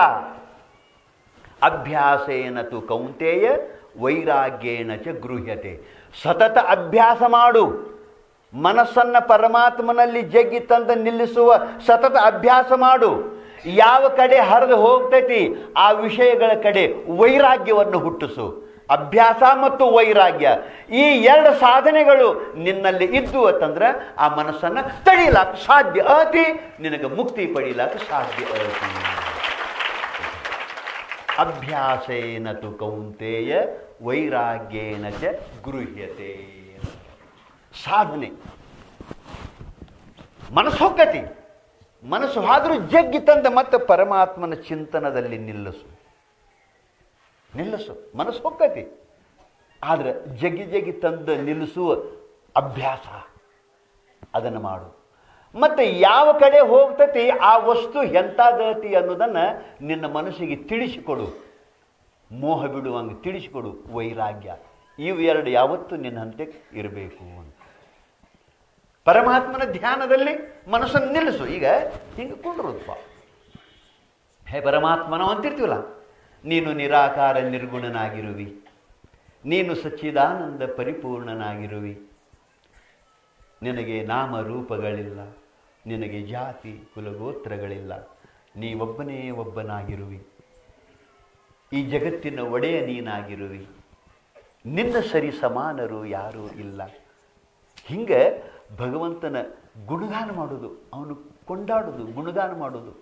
ಅಭ್ಯಾಸೇನ ತು ಕೌಂತೆಯ ವೈರಾಗ್ಯೇನ ಚ ಗೃಹ್ಯತೆ ಸತತ ಅಭ್ಯಾಸ ಮಾಡು ಮನಸ್ಸನ್ನ ಪರಮಾತ್ಮನಲ್ಲಿ ಜಗ್ಗಿ ತಂದು ನಿಲ್ಲಿಸುವ ಸತತ ಅಭ್ಯಾಸ ಮಾಡು ಯಾವ ಕಡೆ ಹರಿದು ಹೋಗ್ತೈತಿ ಆ ವಿಷಯಗಳ ಕಡೆ ವೈರಾಗ್ಯವನ್ನು ಹುಟ್ಟಿಸು ಅಭ್ಯಾಸ ಮತ್ತು ವೈರಾಗ್ಯ ಈ ಎರಡು ಸಾಧನೆಗಳು ನಿನ್ನಲ್ಲಿ ಇದ್ದು ಅಂತಂದ್ರೆ ಆ ಮನಸ್ಸನ್ನ ತಡೀಲಾಕ ಸಾಧ್ಯ ಅತಿ ನಿನಗೆ ಮುಕ್ತಿ ಪಡೀಲಾಕ ಸಾಧ್ಯ ಅತಿ ಅಭ್ಯಾಸೇನ ತು ಕೌಂತೆಯ ವೈರಾಗ್ಯೇನ ಚ ಗೃಹ್ಯತೆ ಸಾಧನೆ ಮನಸ್ಸು ಹೊಕ್ಕತಿ ಮನಸ್ಸು ಆದರೂ ಜಗ್ಗಿ ತಂದ ಮತ್ತೆ ಪರಮಾತ್ಮನ ಚಿಂತನದಲ್ಲಿ ನಿಲ್ಲಿಸು ನಿಲ್ಲಿಸು ಮನಸ್ಸು ಹೊಕ್ಕತಿ ಆದ್ರೆ ಜಗ್ಗಿ ಜಗ್ಗಿ ತಂದು ನಿಲ್ಲಿಸುವ ಅಭ್ಯಾಸ ಅದನ್ನು ಮಾಡು ಮತ್ತೆ ಯಾವ ಕಡೆ ಹೋಗ್ತತಿ ಆ ವಸ್ತು ಎಂಥದತಿ ಅನ್ನೋದನ್ನ ನಿನ್ನ ಮನಸ್ಸಿಗೆ ತಿಳಿಸಿಕೊಡು ಮೋಹ ಬಿಡುವಂಗೆ ತಿಳಿಸಿಕೊಡು ವೈರಾಗ್ಯ ಇವು ಎರಡು ಯಾವತ್ತೂ ನಿನ್ನ ಹಂತೆ ಇರಬೇಕು ಅಂತ ಪರಮಾತ್ಮನ ಧ್ಯಾನದಲ್ಲಿ ಮನಸ್ಸನ್ನು ನಿಲ್ಲಿಸು ಈಗ ಹಿಂಗೆ ಕುಂಡ್ರದಪ್ಪ ಹೇ ಪರಮಾತ್ಮನ ಅಂತಿರ್ತೀವಲ್ಲ ನೀನು ನಿರಾಕಾರ ನಿರ್ಗುಣನಾಗಿರುವಿ ನೀನು ಸಚ್ಚಿದಾನಂದ ಪರಿಪೂರ್ಣನಾಗಿರುವಿ ನಿನಗೆ ನಾಮ ರೂಪಗಳಿಲ್ಲ ನಿನಗೆ ಜಾತಿ ಕುಲಗೋತ್ರಗಳಿಲ್ಲ ನೀ ಒಬ್ಬನೇ ಒಬ್ಬನಾಗಿರುವಿ ಈ ಜಗತ್ತಿನ ಒಡೆಯ ನೀನಾಗಿರುವಿ ನಿನ್ನ ಸರಿ ಸಮಾನರು ಯಾರೂ ಇಲ್ಲ ಹಿಂಗೆ ಭಗವಂತನ ಗುಣಗಾನ ಮಾಡೋದು ಅವನು ಕೊಂಡಾಡೋದು ಗುಣಗಾನ ಮಾಡೋದು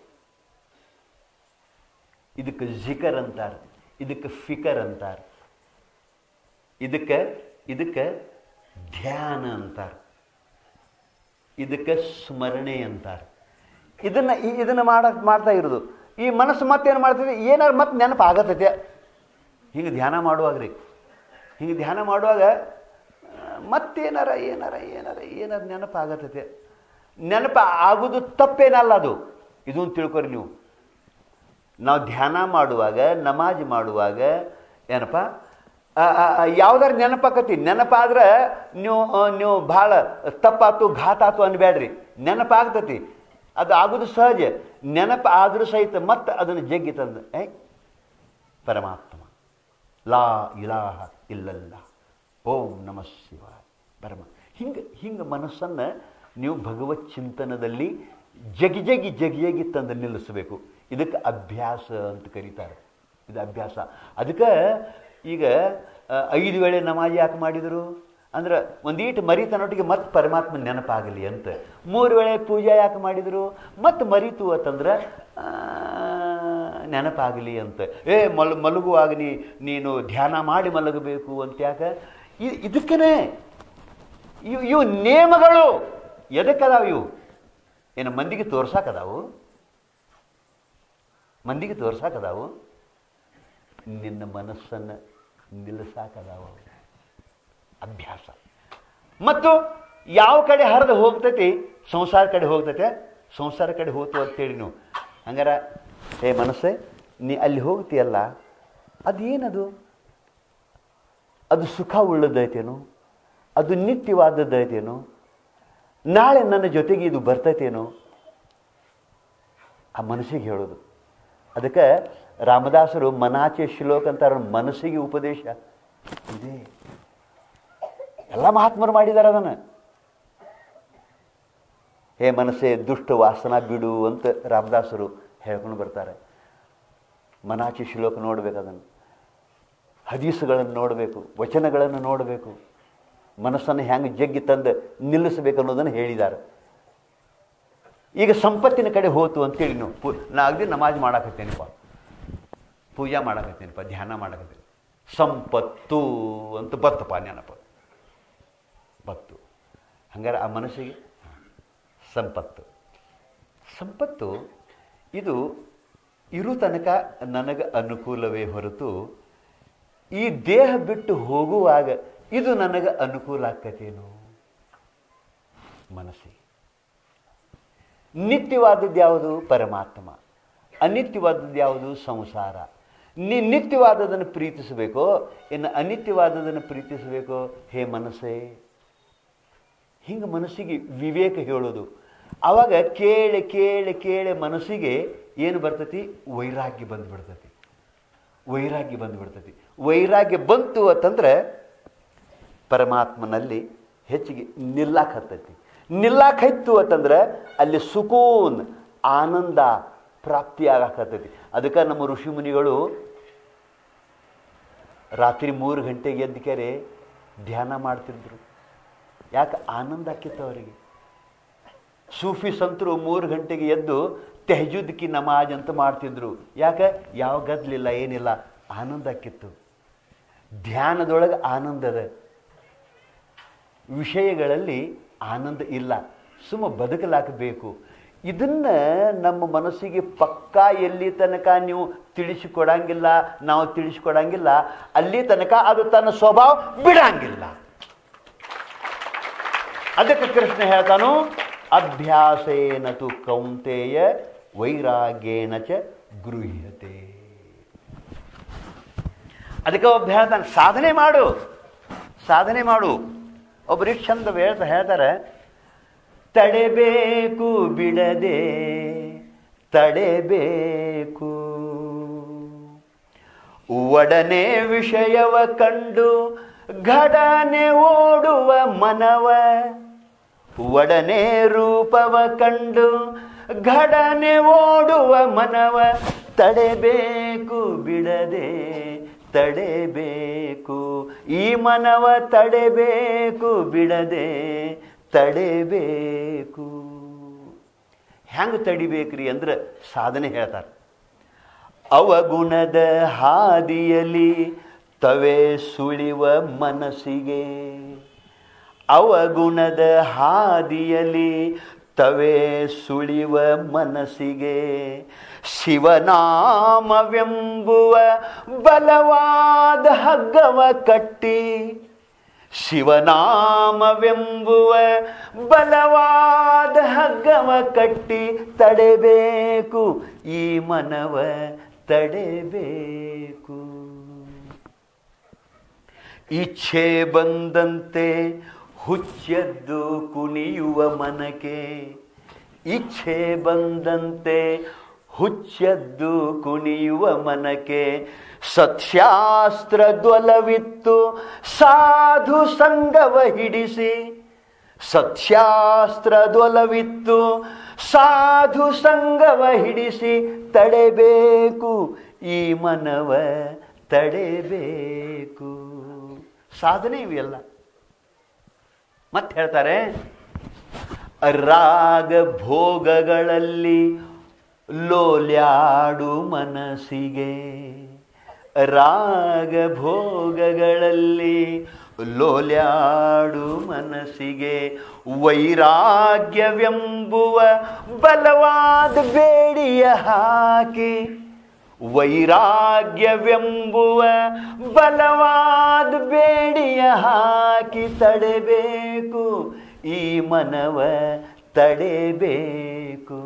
ಇದಕ್ಕೆ ಜಿಕರ್ ಅಂತಾರೆ ಇದಕ್ಕೆ ಫಿಕರ್ ಅಂತಾರೆ ಇದಕ್ಕೆ ಇದಕ್ಕೆ ಧ್ಯಾನ ಅಂತಾರೆ ಇದಕ್ಕೆ ಸ್ಮರಣೆ ಅಂತಾರೆ ಇದನ್ನ ಈ- ಇದನ್ನ ಮಾಡ ಮಾಡ್ತಾ ಇರೋದು ಈ ಮನಸ್ಸು ಮತ್ತೇನು ಮಾಡ್ತದೆ ಏನಾರು ಮತ್ತೆ ನೆನಪು ಆಗತ್ತೈತೆ ಹಿಂಗೆ ಧ್ಯಾನ ಮಾಡುವಾಗ ರೀ ಹಿಂಗೆ ಧ್ಯಾನ ಮಾಡುವಾಗ ಆ, ಮತ್ತೇನಾರ ಏನಾರ ಏನಾರ ಏನಾರ ನೆನಪು ಆಗತ್ತೈತೆ ನೆನಪು ಆಗೋದು ತಪ್ಪೇನಲ್ಲ ಅದು ಇದನ್ನು ತಿಳ್ಕೊರಿ ನೀವು ನಾವು ಧ್ಯಾನ ಮಾಡುವಾಗ ನಮಾಜ್ ಮಾಡುವಾಗ ಏನಪ್ಪ ಯಾವ್ದಾರು ನೆನಪಾಕತಿ ನೆನಪಾದ್ರೆ ನೀವು ಆ, ನೀವು ಭಾಳ ತಪ್ಪಾತು ಘಾತಾತು ಅನ್ಬೇಡ್ರಿ ನೆನಪಾಗ್ತತಿ ಅದು ಆಗೋದು ಸಹಜ ನೆನಪು ಆದರೂ ಸಹಿತ ಮತ್ತೆ ಅದನ್ನು ಜಗ್ಗಿ ತಂದು ಏ ಪರಮಾತ್ಮ ಲಾ ಇಲಾಹ ಇಲ್ಲಲ್ಲ ಓಂ ನಮಃ ಶಿವಾಯ ಪರಮ ಹಿಂಗೆ ಹಿಂಗೆ ಮನಸ್ಸನ್ನು ನೀವು ಭಗವತ್ ಚಿಂತನದಲ್ಲಿ ಜಗಿ ಜಗಿ ಜಗಿ ಜಗಿ ತಂದು ನಿಲ್ಲಿಸಬೇಕು ಇದಕ್ಕೆ ಅಭ್ಯಾಸ ಅಂತ ಕರೀತಾರೆ ಇದು ಅಭ್ಯಾಸ ಅದಕ್ಕೆ ಈಗ ಆ, ಐದು ವೇಳೆ ನಮಾಜ್ ಯಾಕೆ ಮಾಡಿದರು ಅಂದ್ರೆ ಒಂದೀಟು ಮರಿತನೊಟ್ಟಿಗೆ ಮತ್ತೆ ಪರಮಾತ್ಮ ನೆನಪಾಗಲಿ ಅಂತ ಮೂರು ವೇಳೆ ಪೂಜೆ ಯಾಕೆ ಮಾಡಿದರು ಮತ್ತೆ ಮರಿತು ಅಂತಂದ್ರೆ ಆ, ನೆನಪಾಗಲಿ ಅಂತ ಏ ಮಲ್ ಮಲಗುವಾಗ ನೀ ನೀನು ಧ್ಯಾನ ಮಾಡಿ ಮಲಗಬೇಕು ಅಂತ ಯಾಕ ಇ- ಇದಕ್ಕೇನೆ ಇವು ಇವು ನೇಮಗಳು ಎದಕ್ಕದಾವ ಇವು ಏನು ಮಂದಿಗೆ ತೋರ್ಸಾಕದಾವು ಮಂದಿಗೆ ತೋರ್ಸಾಕದಾವು ನಿನ್ನ ಮನಸ್ಸನ್ನು ನಿಲ್ಲಿಸಾಕದಾವ ಅಭ್ಯಾಸ ಮತ್ತು ಯಾವ ಕಡೆ ಹರಿದು ಹೋಗ್ತೈತಿ ಸಂಸಾರ ಕಡೆ ಹೋಗ್ತೈತೆ ಸಂಸಾರ ಕಡೆ ಹೋಗ್ತು ಅಂತೇಳಿ ನೀವು ಹಂಗಾರ ಏ ಮನಸ್ಸೇ ನೀ ಅಲ್ಲಿ ಹೋಗ್ತೀಯಲ್ಲ ಅದೇನದು ಅದು ಸುಖ ಉಳ್ಳದೈತೇನು ಅದು ನಿತ್ಯವಾದದ್ದೈತೇನು ನಾಳೆ ನನ್ನ ಜೊತೆಗೆ ಇದು ಬರ್ತೈತೇನೋ ಆ ಮನಸ್ಸಿಗೆ ಹೇಳೋದು ಅದಕ್ಕೆ ರಾಮದಾಸರು ಮನಾಚೆ ಶ್ಲೋಕ ಅಂತಾರ ಮನಸ್ಸಿಗೆ ಉಪದೇಶ ಇದೆ ಎಲ್ಲ ಮಹಾತ್ಮರು ಮಾಡಿದ್ದಾರೆ ಅದನ್ನು ಹೇ ಮನಸ್ಸೇ ದುಷ್ಟ ವಾಸನ ಬಿಡು ಅಂತ ರಾಮದಾಸರು ಹೇಳ್ಕೊಂಡು ಬರ್ತಾರೆ ಮನಾಚಿ ಶ್ಲೋಕ ನೋಡ್ಬೇಕು ಅದನ್ನು ಹದೀಸುಗಳನ್ನು ನೋಡಬೇಕು ವಚನಗಳನ್ನು ನೋಡಬೇಕು ಮನಸ್ಸನ್ನು ಹೆಂಗೆ ಜಗ್ಗಿ ತಂದು ನಿಲ್ಲಿಸಬೇಕು ಅನ್ನೋದನ್ನು ಹೇಳಿದ್ದಾರೆ ಈಗ ಸಂಪತ್ತಿನ ಕಡೆ ಹೋತು ಅಂತೇಳಿ ನೀವು ಪೂ ನಾ ಅಗದಿ ನಮಾಜ್ ಮಾಡಾಕತ್ತೇನಪ್ಪ ಪೂಜಾ ಮಾಡಾಕತ್ತೇನಪ್ಪ ಧ್ಯಾನ ಮಾಡಾಕತ್ತೇನೆ ಸಂಪತ್ತು ಅಂತ ಬತ್ತಪ್ಪ ನೆನಪ ಬತ್ತು ಹಂಗಾರೆ ಆ ಮನಸ್ಸಿಗೆ ಸಂಪತ್ತು ಸಂಪತ್ತು ಇದು ಇರು ತನಕ ನನಗೆ ಅನುಕೂಲವೇ ಹೊರತು ಈ ದೇಹ ಬಿಟ್ಟು ಹೋಗುವಾಗ ಇದು ನನಗೆ ಅನುಕೂಲ ಆಕ್ಕತೇನು ಮನಸ್ಸಿಗೆ ನಿತ್ಯವಾದದ್ದು ಯಾವುದು ಪರಮಾತ್ಮ ಅನಿತ್ಯವಾದದ್ದು ಯಾವುದು ಸಂಸಾರ ನೀ ನಿತ್ಯವಾದದನ್ನು ಪ್ರೀತಿಸಬೇಕೋ ಇನ್ನು ಅನಿತ್ಯವಾದದನ್ನು ಪ್ರೀತಿಸಬೇಕೋ ಹೇ ಮನಸ್ಸೇ ಹಿಂಗೆ ಮನಸ್ಸಿಗೆ ವಿವೇಕ ಹೇಳೋದು ಆವಾಗ ಕೇಳಿ ಕೇಳಿ ಕೇಳಿ ಮನಸ್ಸಿಗೆ ಏನು ಬರ್ತೈತಿ ವೈರಾಗ್ಯ ಬಂದ್ಬಿಡ್ತೈತಿ ವೈರಾಗ್ಯ ಬಂದ್ಬಿಡ್ತೈತಿ ವೈರಾಗ್ಯ ಬಂತು ಅಂತಂದ್ರೆ ಪರಮಾತ್ಮನಲ್ಲಿ ಹೆಚ್ಚಿಗೆ ನಿಲ್ಲಾಕ್ ಹತ್ತೈತಿ ನಿಲ್ಲಾಕ್ ಹತ್ತು ಅಂತಂದ್ರೆ ಅಲ್ಲಿ ಸುಕೂನ್ ಆನಂದ ಪ್ರಾಪ್ತಿ ಆಗತ್ತೈತಿ ಅದಕ್ಕೆ ನಮ್ಮ ಋಷಿ ಮುನಿಗಳು ರಾತ್ರಿ ಮೂರು ಗಂಟೆಗೆ ಎದ್ದು ಕೆರೆ ಧ್ಯಾನ ಮಾಡ್ತಿದ್ರು ಯಾಕೆ ಆನಂದ ಆಕಿತ್ತು ಅವರಿಗೆ ಸೂಫಿ ಸಂತರು ಮೂರು ಗಂಟೆಗೆ ಎದ್ದು ತೆಹಜುದ್ ಕಿ ನಮಾಜ್ ಅಂತ ಮಾಡ್ತಿದ್ರು ಯಾಕೆ ಯಾವ ಗದ್ಲಿಲ್ಲ ಏನಿಲ್ಲ ಆನಂದ ಆಕಿತ್ತು ಧ್ಯಾನದೊಳಗೆ ಆನಂದದ ವಿಷಯಗಳಲ್ಲಿ ಆನಂದ ಇಲ್ಲ ಸುಮ್ಮ ಬದುಕಲಾಕಬೇಕು ಇದನ್ನ ನಮ್ಮ ಮನಸ್ಸಿಗೆ ಪಕ್ಕಾ ಎಲ್ಲಿ ತನಕ ನೀವು ತಿಳಿಸಿಕೊಡಂಗಿಲ್ಲ ನಾವು ತಿಳಿಸಿಕೊಡಂಗಿಲ್ಲ ಅಲ್ಲಿ ತನಕ ಅದು ತನ್ನ ಸ್ವಭಾವ ಬಿಡಂಗಿಲ್ಲ ಅದಕ್ಕೆ ಕೃಷ್ಣ ಹೇಳ್ತಾನು ಅಭ್ಯಾಸೇನ ತು ಕೌಂತೆಯ ವೈರಾಗ್ಯೇನ ಚ ಗೃಹ್ಯತೆ ಅದಕ್ಕೆ ಒಬ್ಬ ಹೇಳ್ತಾನೆ ಸಾಧನೆ ಮಾಡು ಸಾಧನೆ ಮಾಡು ಒಬ್ರು ಇಷ್ಟು ಚಂದ ಹೇಳ್ತಾ ಹೇಳ್ತಾರೆ ತಡೆಬೇಕು ಬಿಡದೆ ತಡೆಬೇಕು ಒಡನೆ ವಿಷಯವ ಕಂಡು ಘಡನೆ ಓಡುವ ಮನವ ಒಡನೆ ರೂಪವ ಕಂಡು ಘಡನೆ ಓಡುವ ಮನವ ತಡೆಬೇಕು ಬಿಡದೆ ತಡೆಬೇಕು ಈ ಮನವ ತಡೆಬೇಕು ಬಿಡದೆ ತಡೆಬೇಕು ಹೆಂಗೆ ತಡಿಬೇಕ್ರಿ ಅಂದ್ರೆ ಸಾಧನೆ ಹೇಳ್ತಾರೆ ಅವಗುಣದ ಹಾದಿಯಲ್ಲಿ ತವೆ ಸುಳಿವ ಮನಸ್ಸಿಗೆ ಅವಗುಣದ ಹಾದಿಯಲ್ಲಿ ತವೆ ಸುಳಿವ ಮನಸ್ಸಿಗೆ ಶಿವನಾಮವೆಂಬುವ ಬಲವಾದ ಹಗ್ಗವ ಕಟ್ಟಿ ಶಿವನಾಮವೆಂಬುವ ಬಲವಾದ ಹಗ್ಗವ ಕಟ್ಟಿ ತಡೆಬೇಕು ಈ ಮನವ ತಡೆಬೇಕು ಇಚ್ಛೆ ಬಂದಂತೆ ಹುಚ್ಚೆದ್ದು ಕುಣಿಯುವ ಮನಕ್ಕೆ ಇಚ್ಛೆ ಬಂದಂತೆ ಹುಚ್ಚೆದ್ದು ಕುಣಿಯುವ ಮನಕ್ಕೆ ಸತ್ಯಾಸ್ತ್ರದ್ವಲವಿತ್ತು ಸಾಧು ಸಂಗವ ಹಿಡಿಸಿ ಸತ್ಯಾಸ್ತ್ರದ್ವಲವಿತ್ತು ಸಾಧು ಸಂಗವ ಹಿಡಿಸಿ ತಡೆಬೇಕು ಈ ಮನವ ತಡೆಬೇಕು ಸಾಧನೆ ಇವೆಲ್ಲ ಮತ್ತೆ ಹೇಳ್ತಾರೆ ರಾಗ ಭೋಗಗಳಲ್ಲಿ ಲೋಲ್ಯಾಡು ಮನಸ್ಸಿಗೆ ರಾಗ ಭೋಗಗಳಲ್ಲಿ ಲೋಲ್ಯಾಡು ಮನಸ್ಸಿಗೆ ವೈರಾಗ್ಯವೆಂಬುವ ಬಲವಾದ ಬೇಡಿಯ ಹಾಕಿ ವೈರಾಗ್ಯವೆಂಬುವ ಬಲವಾದ ಬೇಡಿಯ ಹಾಕಿ ತಡೆಬೇಕು ಈ ಮನವ ತಡೆಬೇಕು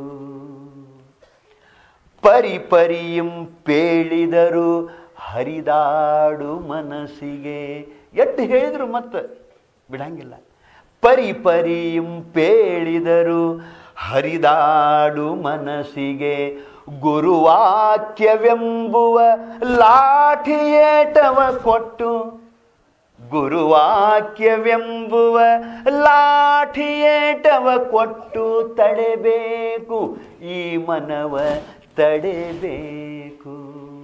ಪರಿ ಪರಿಯಂ ಪೇಳಿದರು ಹರಿದಾಡು ಮನಸ್ಸಿಗೆ ಎಷ್ಟು ಹೇಳಿದ್ರು ಮತ್ತೆ ಬಿಡಂಗಿಲ್ಲ ಪರಿ ಪರಿಯಂ ಪೇಳಿದರು ಹರಿದಾಡು ಮನಸ್ಸಿಗೆ ಗುರುವಾಕ್ಯವೆಂಬುವ ಲಾಠಿಯೇಟವ ಕೊಟ್ಟು ಗುರುವಾಕ್ಯವೆಂಬುವ ಲಾಠಿಯೇಟವ ಕೊಟ್ಟು ತಡೆಬೇಕು ಈ ಮನವ ತಡೆಬೇಕು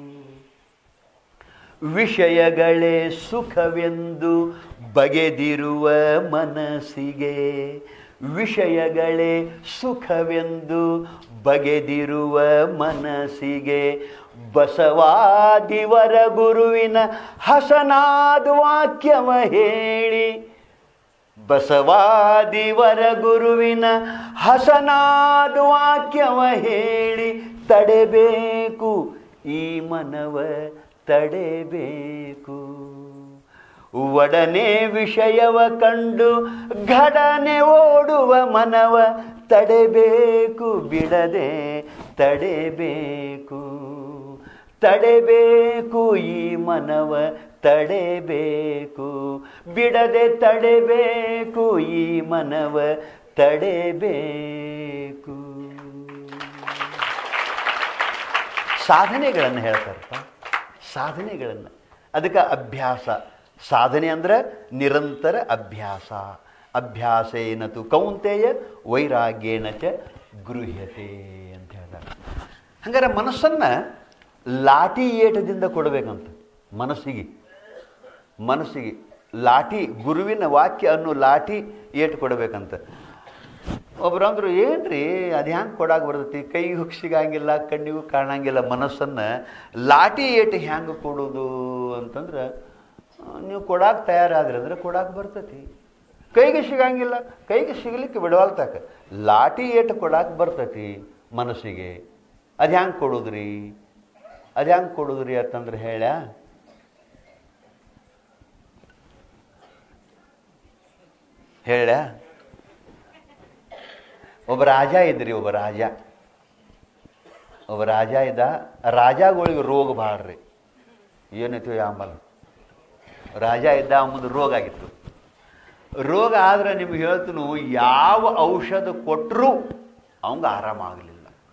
ವಿಷಯಗಳೇ ಸುಖವೆಂದು ಬಗೆದಿರುವ ಮನಸ್ಸಿಗೆ ವಿಷಯಗಳೇ ಸುಖವೆಂದು ಬಗೆದಿರುವ ಮನಸ್ಸಿಗೆ ಬಸವಾದಿವರ ಗುರುವಿನ ಹಸನಾದ ವಾಕ್ಯವ ಹೇಳಿ ಬಸವಾದಿವರ ಗುರುವಿನ ಹಸನಾದ ವಾಕ್ಯವ ಹೇಳಿ ತಡೆಬೇಕು ಈ ಮನವ ತಡೆಬೇಕು ಒಡನೆ ವಿಷಯವ ಕಂಡು ಘಡನೆ ಓಡುವ ಮನವ ತಡೆಬೇಕು ಬಿಡದೆ ತಡೆಬೇಕು ತಡೆಬೇಕು ಈ ಮನವ ತಡೆಬೇಕು ಬಿಡದೆ ತಡೆಬೇಕು ಈ ಮನವ ತಡೆಬೇಕು ಸಾಧನೆಗಳನ್ನು ಹೇಳ್ತಾರಪ್ಪ ಸಾಧನೆಗಳನ್ನು ಅದಕ್ಕೆ ಅಭ್ಯಾಸ ಸಾಧನೆ ಅಂದ್ರೆ ನಿರಂತರ ಅಭ್ಯಾಸ ಅಭ್ಯಾಸೇನತು ಕೌಂತೆಯ ವೈರಾಗ್ಯೇನ ಚ ಗೃಹ್ಯತೆ ಅಂತ ಹೇಳ್ತಾರೆ ಹಂಗಾರೆ ಮನಸ್ಸನ್ನು ಲಾಠಿ ಏಟದಿಂದ ಕೊಡಬೇಕಂತ ಮನಸ್ಸಿಗೆ ಮನಸ್ಸಿಗೆ ಲಾಠಿ ಗುರುವಿನ ವಾಕ್ಯ ಅನ್ನೋ ಲಾಠಿ ಏಟು ಕೊಡಬೇಕಂತ ಒಬ್ರು ಅಂದ್ರು ಏನ್ರಿ ಅದು ಹ್ಯಾಂಗೆ ಕೊಡಾಕ ಬರ್ತೈತಿ ಕೈಗೂ ಸಿಗಂಗಿಲ್ಲ ಕಣ್ಣಿಗೂ ಕಾಣಂಗಿಲ್ಲ ಮನಸ್ಸನ್ನು ಲಾಠಿ ಏಟು ಹ್ಯಾಂಗೆ ಕೊಡೋದು ಅಂತಂದ್ರೆ ಆ, ನೀವು ಕೊಡಾಕ ತಯಾರಾದ್ರಿ ಅಂದ್ರೆ ಕೊಡಾಕ ಬರ್ತೈತಿ ಕೈಗೆ ಸಿಗಂಗಿಲ್ಲ ಕೈಗೆ ಸಿಗಲಿಕ್ಕೆ ಬಿಡವಲ್ತಾಕ ಲಾಠಿ ಏಟು ಕೊಡಾಕ ಬರ್ತೈತಿ ಮನಸ್ಸಿಗೆ ಅದು ಹ್ಯಾಂಗೆ ಕೊಡೋದ್ರಿ ಅದು ಹ್ಯಾಂಗೆ ಕೊಡೋದ್ರಿ ಅಂತಂದ್ರೆ ಹೇಳ ಹೇಳ ಒಬ್ಬ ರಾಜ ಇದ್ರಿ ಒಬ್ಬ ರಾಜ ಒಬ್ಬ ರಾಜ ಇದ್ದ ರಾಜಗಳಿಗೆ ರೋಗ ಭಾಳ್ರಿ ಏನೈತಿ ಆಂಬಲ್ ರಾಜ ಇದ್ದ ಮುಂದೆ ರೋಗ ಆಗಿತ್ತು ರೋಗ ಆದ್ರೆ ನಿಮ್ಗೆ ಹೇಳ್ತೀನಿ ಯಾವ ಔಷಧ ಕೊಟ್ಟರೂ ಅವಂಗ ಆರಾಮಾಗಲಿಲ್ಲ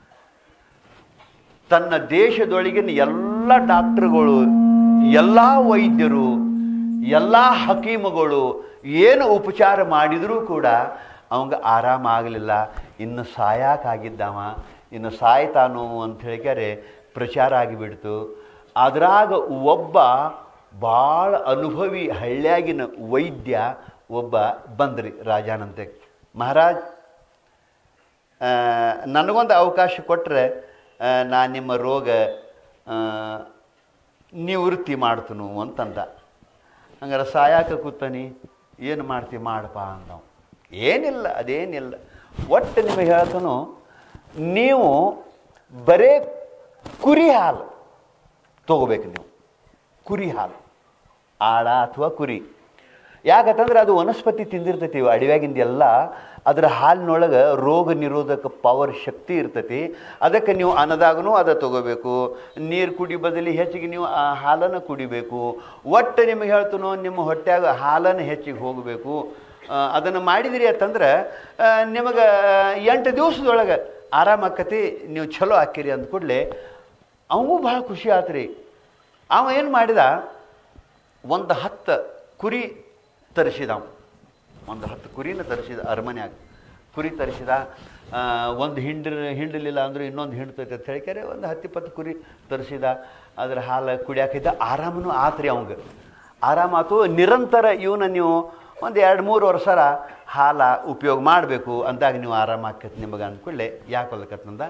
ತನ್ನ ದೇಶದೊಳಗಿನ ಎಲ್ಲ ಡಾಕ್ಟರ್ಗಳು ಎಲ್ಲ ವೈದ್ಯರು ಎಲ್ಲ ಹಕೀಮಗಳು ಏನು ಉಪಚಾರ ಮಾಡಿದರೂ ಕೂಡ ಅವಂಗ ಆರಾಮ ಆಗಲಿಲ್ಲ ಇನ್ನು ಸಾಯಾಕಾಗಿದ್ದವ ಇನ್ನು ಸಾಯ್ತಾನು ಅಂತ ಹೇಳಿಕ್ಯಾರೆ ಪ್ರಚಾರ ಆಗಿಬಿಡ್ತು ಅದ್ರಾಗ ಒಬ್ಬ ಭಾಳ ಅನುಭವಿ ಹಳ್ಳಿಯಾಗಿನ ವೈದ್ಯ ಒಬ್ಬ ಬಂದ್ರಿ ರಾಜಾನಂತೆ ಮಹಾರಾಜ್ ಆ, ನನಗೊಂದು ಅವಕಾಶ ಕೊಟ್ಟರೆ ನಾನು ನಿಮ್ಮ ರೋಗ ಆ, ನಿವೃತ್ತಿ ಮಾಡ್ತನು ಅಂತಂದ ಹಂಗಾರೆ ಸಾಯಾಕ ಕೂತಾನಿ ಏನು ಮಾಡ್ತಿ ಮಾಡಪ್ಪ ಅಂದವ ಏನಿಲ್ಲ ಅದೇನಿಲ್ಲ ಒಟ್ಟು ನಿಮಗೆ ಹೇಳ್ತಾನು ನೀವು ಬರೇ ಕುರಿ ಹಾಲು ತಗೋಬೇಕು ನೀವು ಕುರಿ ಹಾಲು ಆಡ ಅಥವಾ ಕುರಿ ಯಾಕಂತಂದ್ರೆ ಅದು ವನಸ್ಪತಿ ತಿಂದಿರ್ತೈತಿ ಅಡವ್ಯಾಗಿಂದ ಎಲ್ಲ ಅದರ ಹಾಲಿನೊಳಗೆ ರೋಗ ನಿರೋಧಕ ಪವರ್ ಶಕ್ತಿ ಇರ್ತೈತಿ ಅದಕ್ಕೆ ನೀವು ಅನ್ನದಾಗೂ ಅದ ತಗೋಬೇಕು ನೀರು ಕುಡಿ ಬದಲಿ ಹೆಚ್ಚಿಗೆ ನೀವು ಆ ಹಾಲನ್ನು ಕುಡಿಬೇಕು ಒಟ್ಟು ನಿಮಗೆ ಹೇಳ್ತನೋ ನಿಮ್ಮ ಹೊಟ್ಯಾಗ ಹಾಲನ್ನು ಹೆಚ್ಚಿಗೆ ಹೋಗಬೇಕು ಅದನ್ನು ಮಾಡಿದಿರಿ ಅಂತಂದ್ರೆ ಆ, ನಿಮಗೆ ಎಂಟು ದಿವಸದೊಳಗೆ ಆರಾಮಾಕತಿ ನೀವು ಚಲೋ ಹಾಕಿರಿ ಅಂದ ಕೂಡಲೇ ಅವಗೂ ಭಾಳ ಖುಷಿ ಆತ್ರಿ ಅವ ಏನು ಮಾಡಿದ ಒಂದು ಹತ್ತು ಕುರಿ ತರಿಸಿದ ಅವ. ಒಂದು ಹತ್ತು ಕುರಿನ ತರಿಸಿದ ಅರಮನ್ಯಾಗ ಕುರಿ ತರಿಸಿದ ಆ, ಒಂದು ಹಿಂಡ್ ಹಿಂಡಲಿಲ್ಲ ಅಂದ್ರೆ ಇನ್ನೊಂದು ಹಿಂಡ್ತೈತೆ ಅಂತ ಹೇಳಿಕ್ಯಾರೆ ಒಂದು ಹತ್ತು ಇಪ್ಪತ್ತು ಕುರಿ ತರಿಸಿದ ಅದ್ರ ಹಾಲು ಕುಡಿಯಾಕಿದ್ದ ಆರಾಮನು ಆತ್ರಿ ಅವಂಗೆ ಆರಾಮಾತು ನಿರಂತರ ಇವನ್ನ ನೀವು ಒಂದು ಎರಡು ಮೂರು ವರ್ಷರ ಹಾಲ ಉಪಯೋಗ ಮಾಡಬೇಕು ಅಂದಾಗ ನೀವು ಆರಾಮ ಆಕೈತಿ ನಿಮಗೆ ಅಂದ್ಕೊಳ್ಳೆ ಯಾಕೆ ಹೊಲಕತ್ತಂದ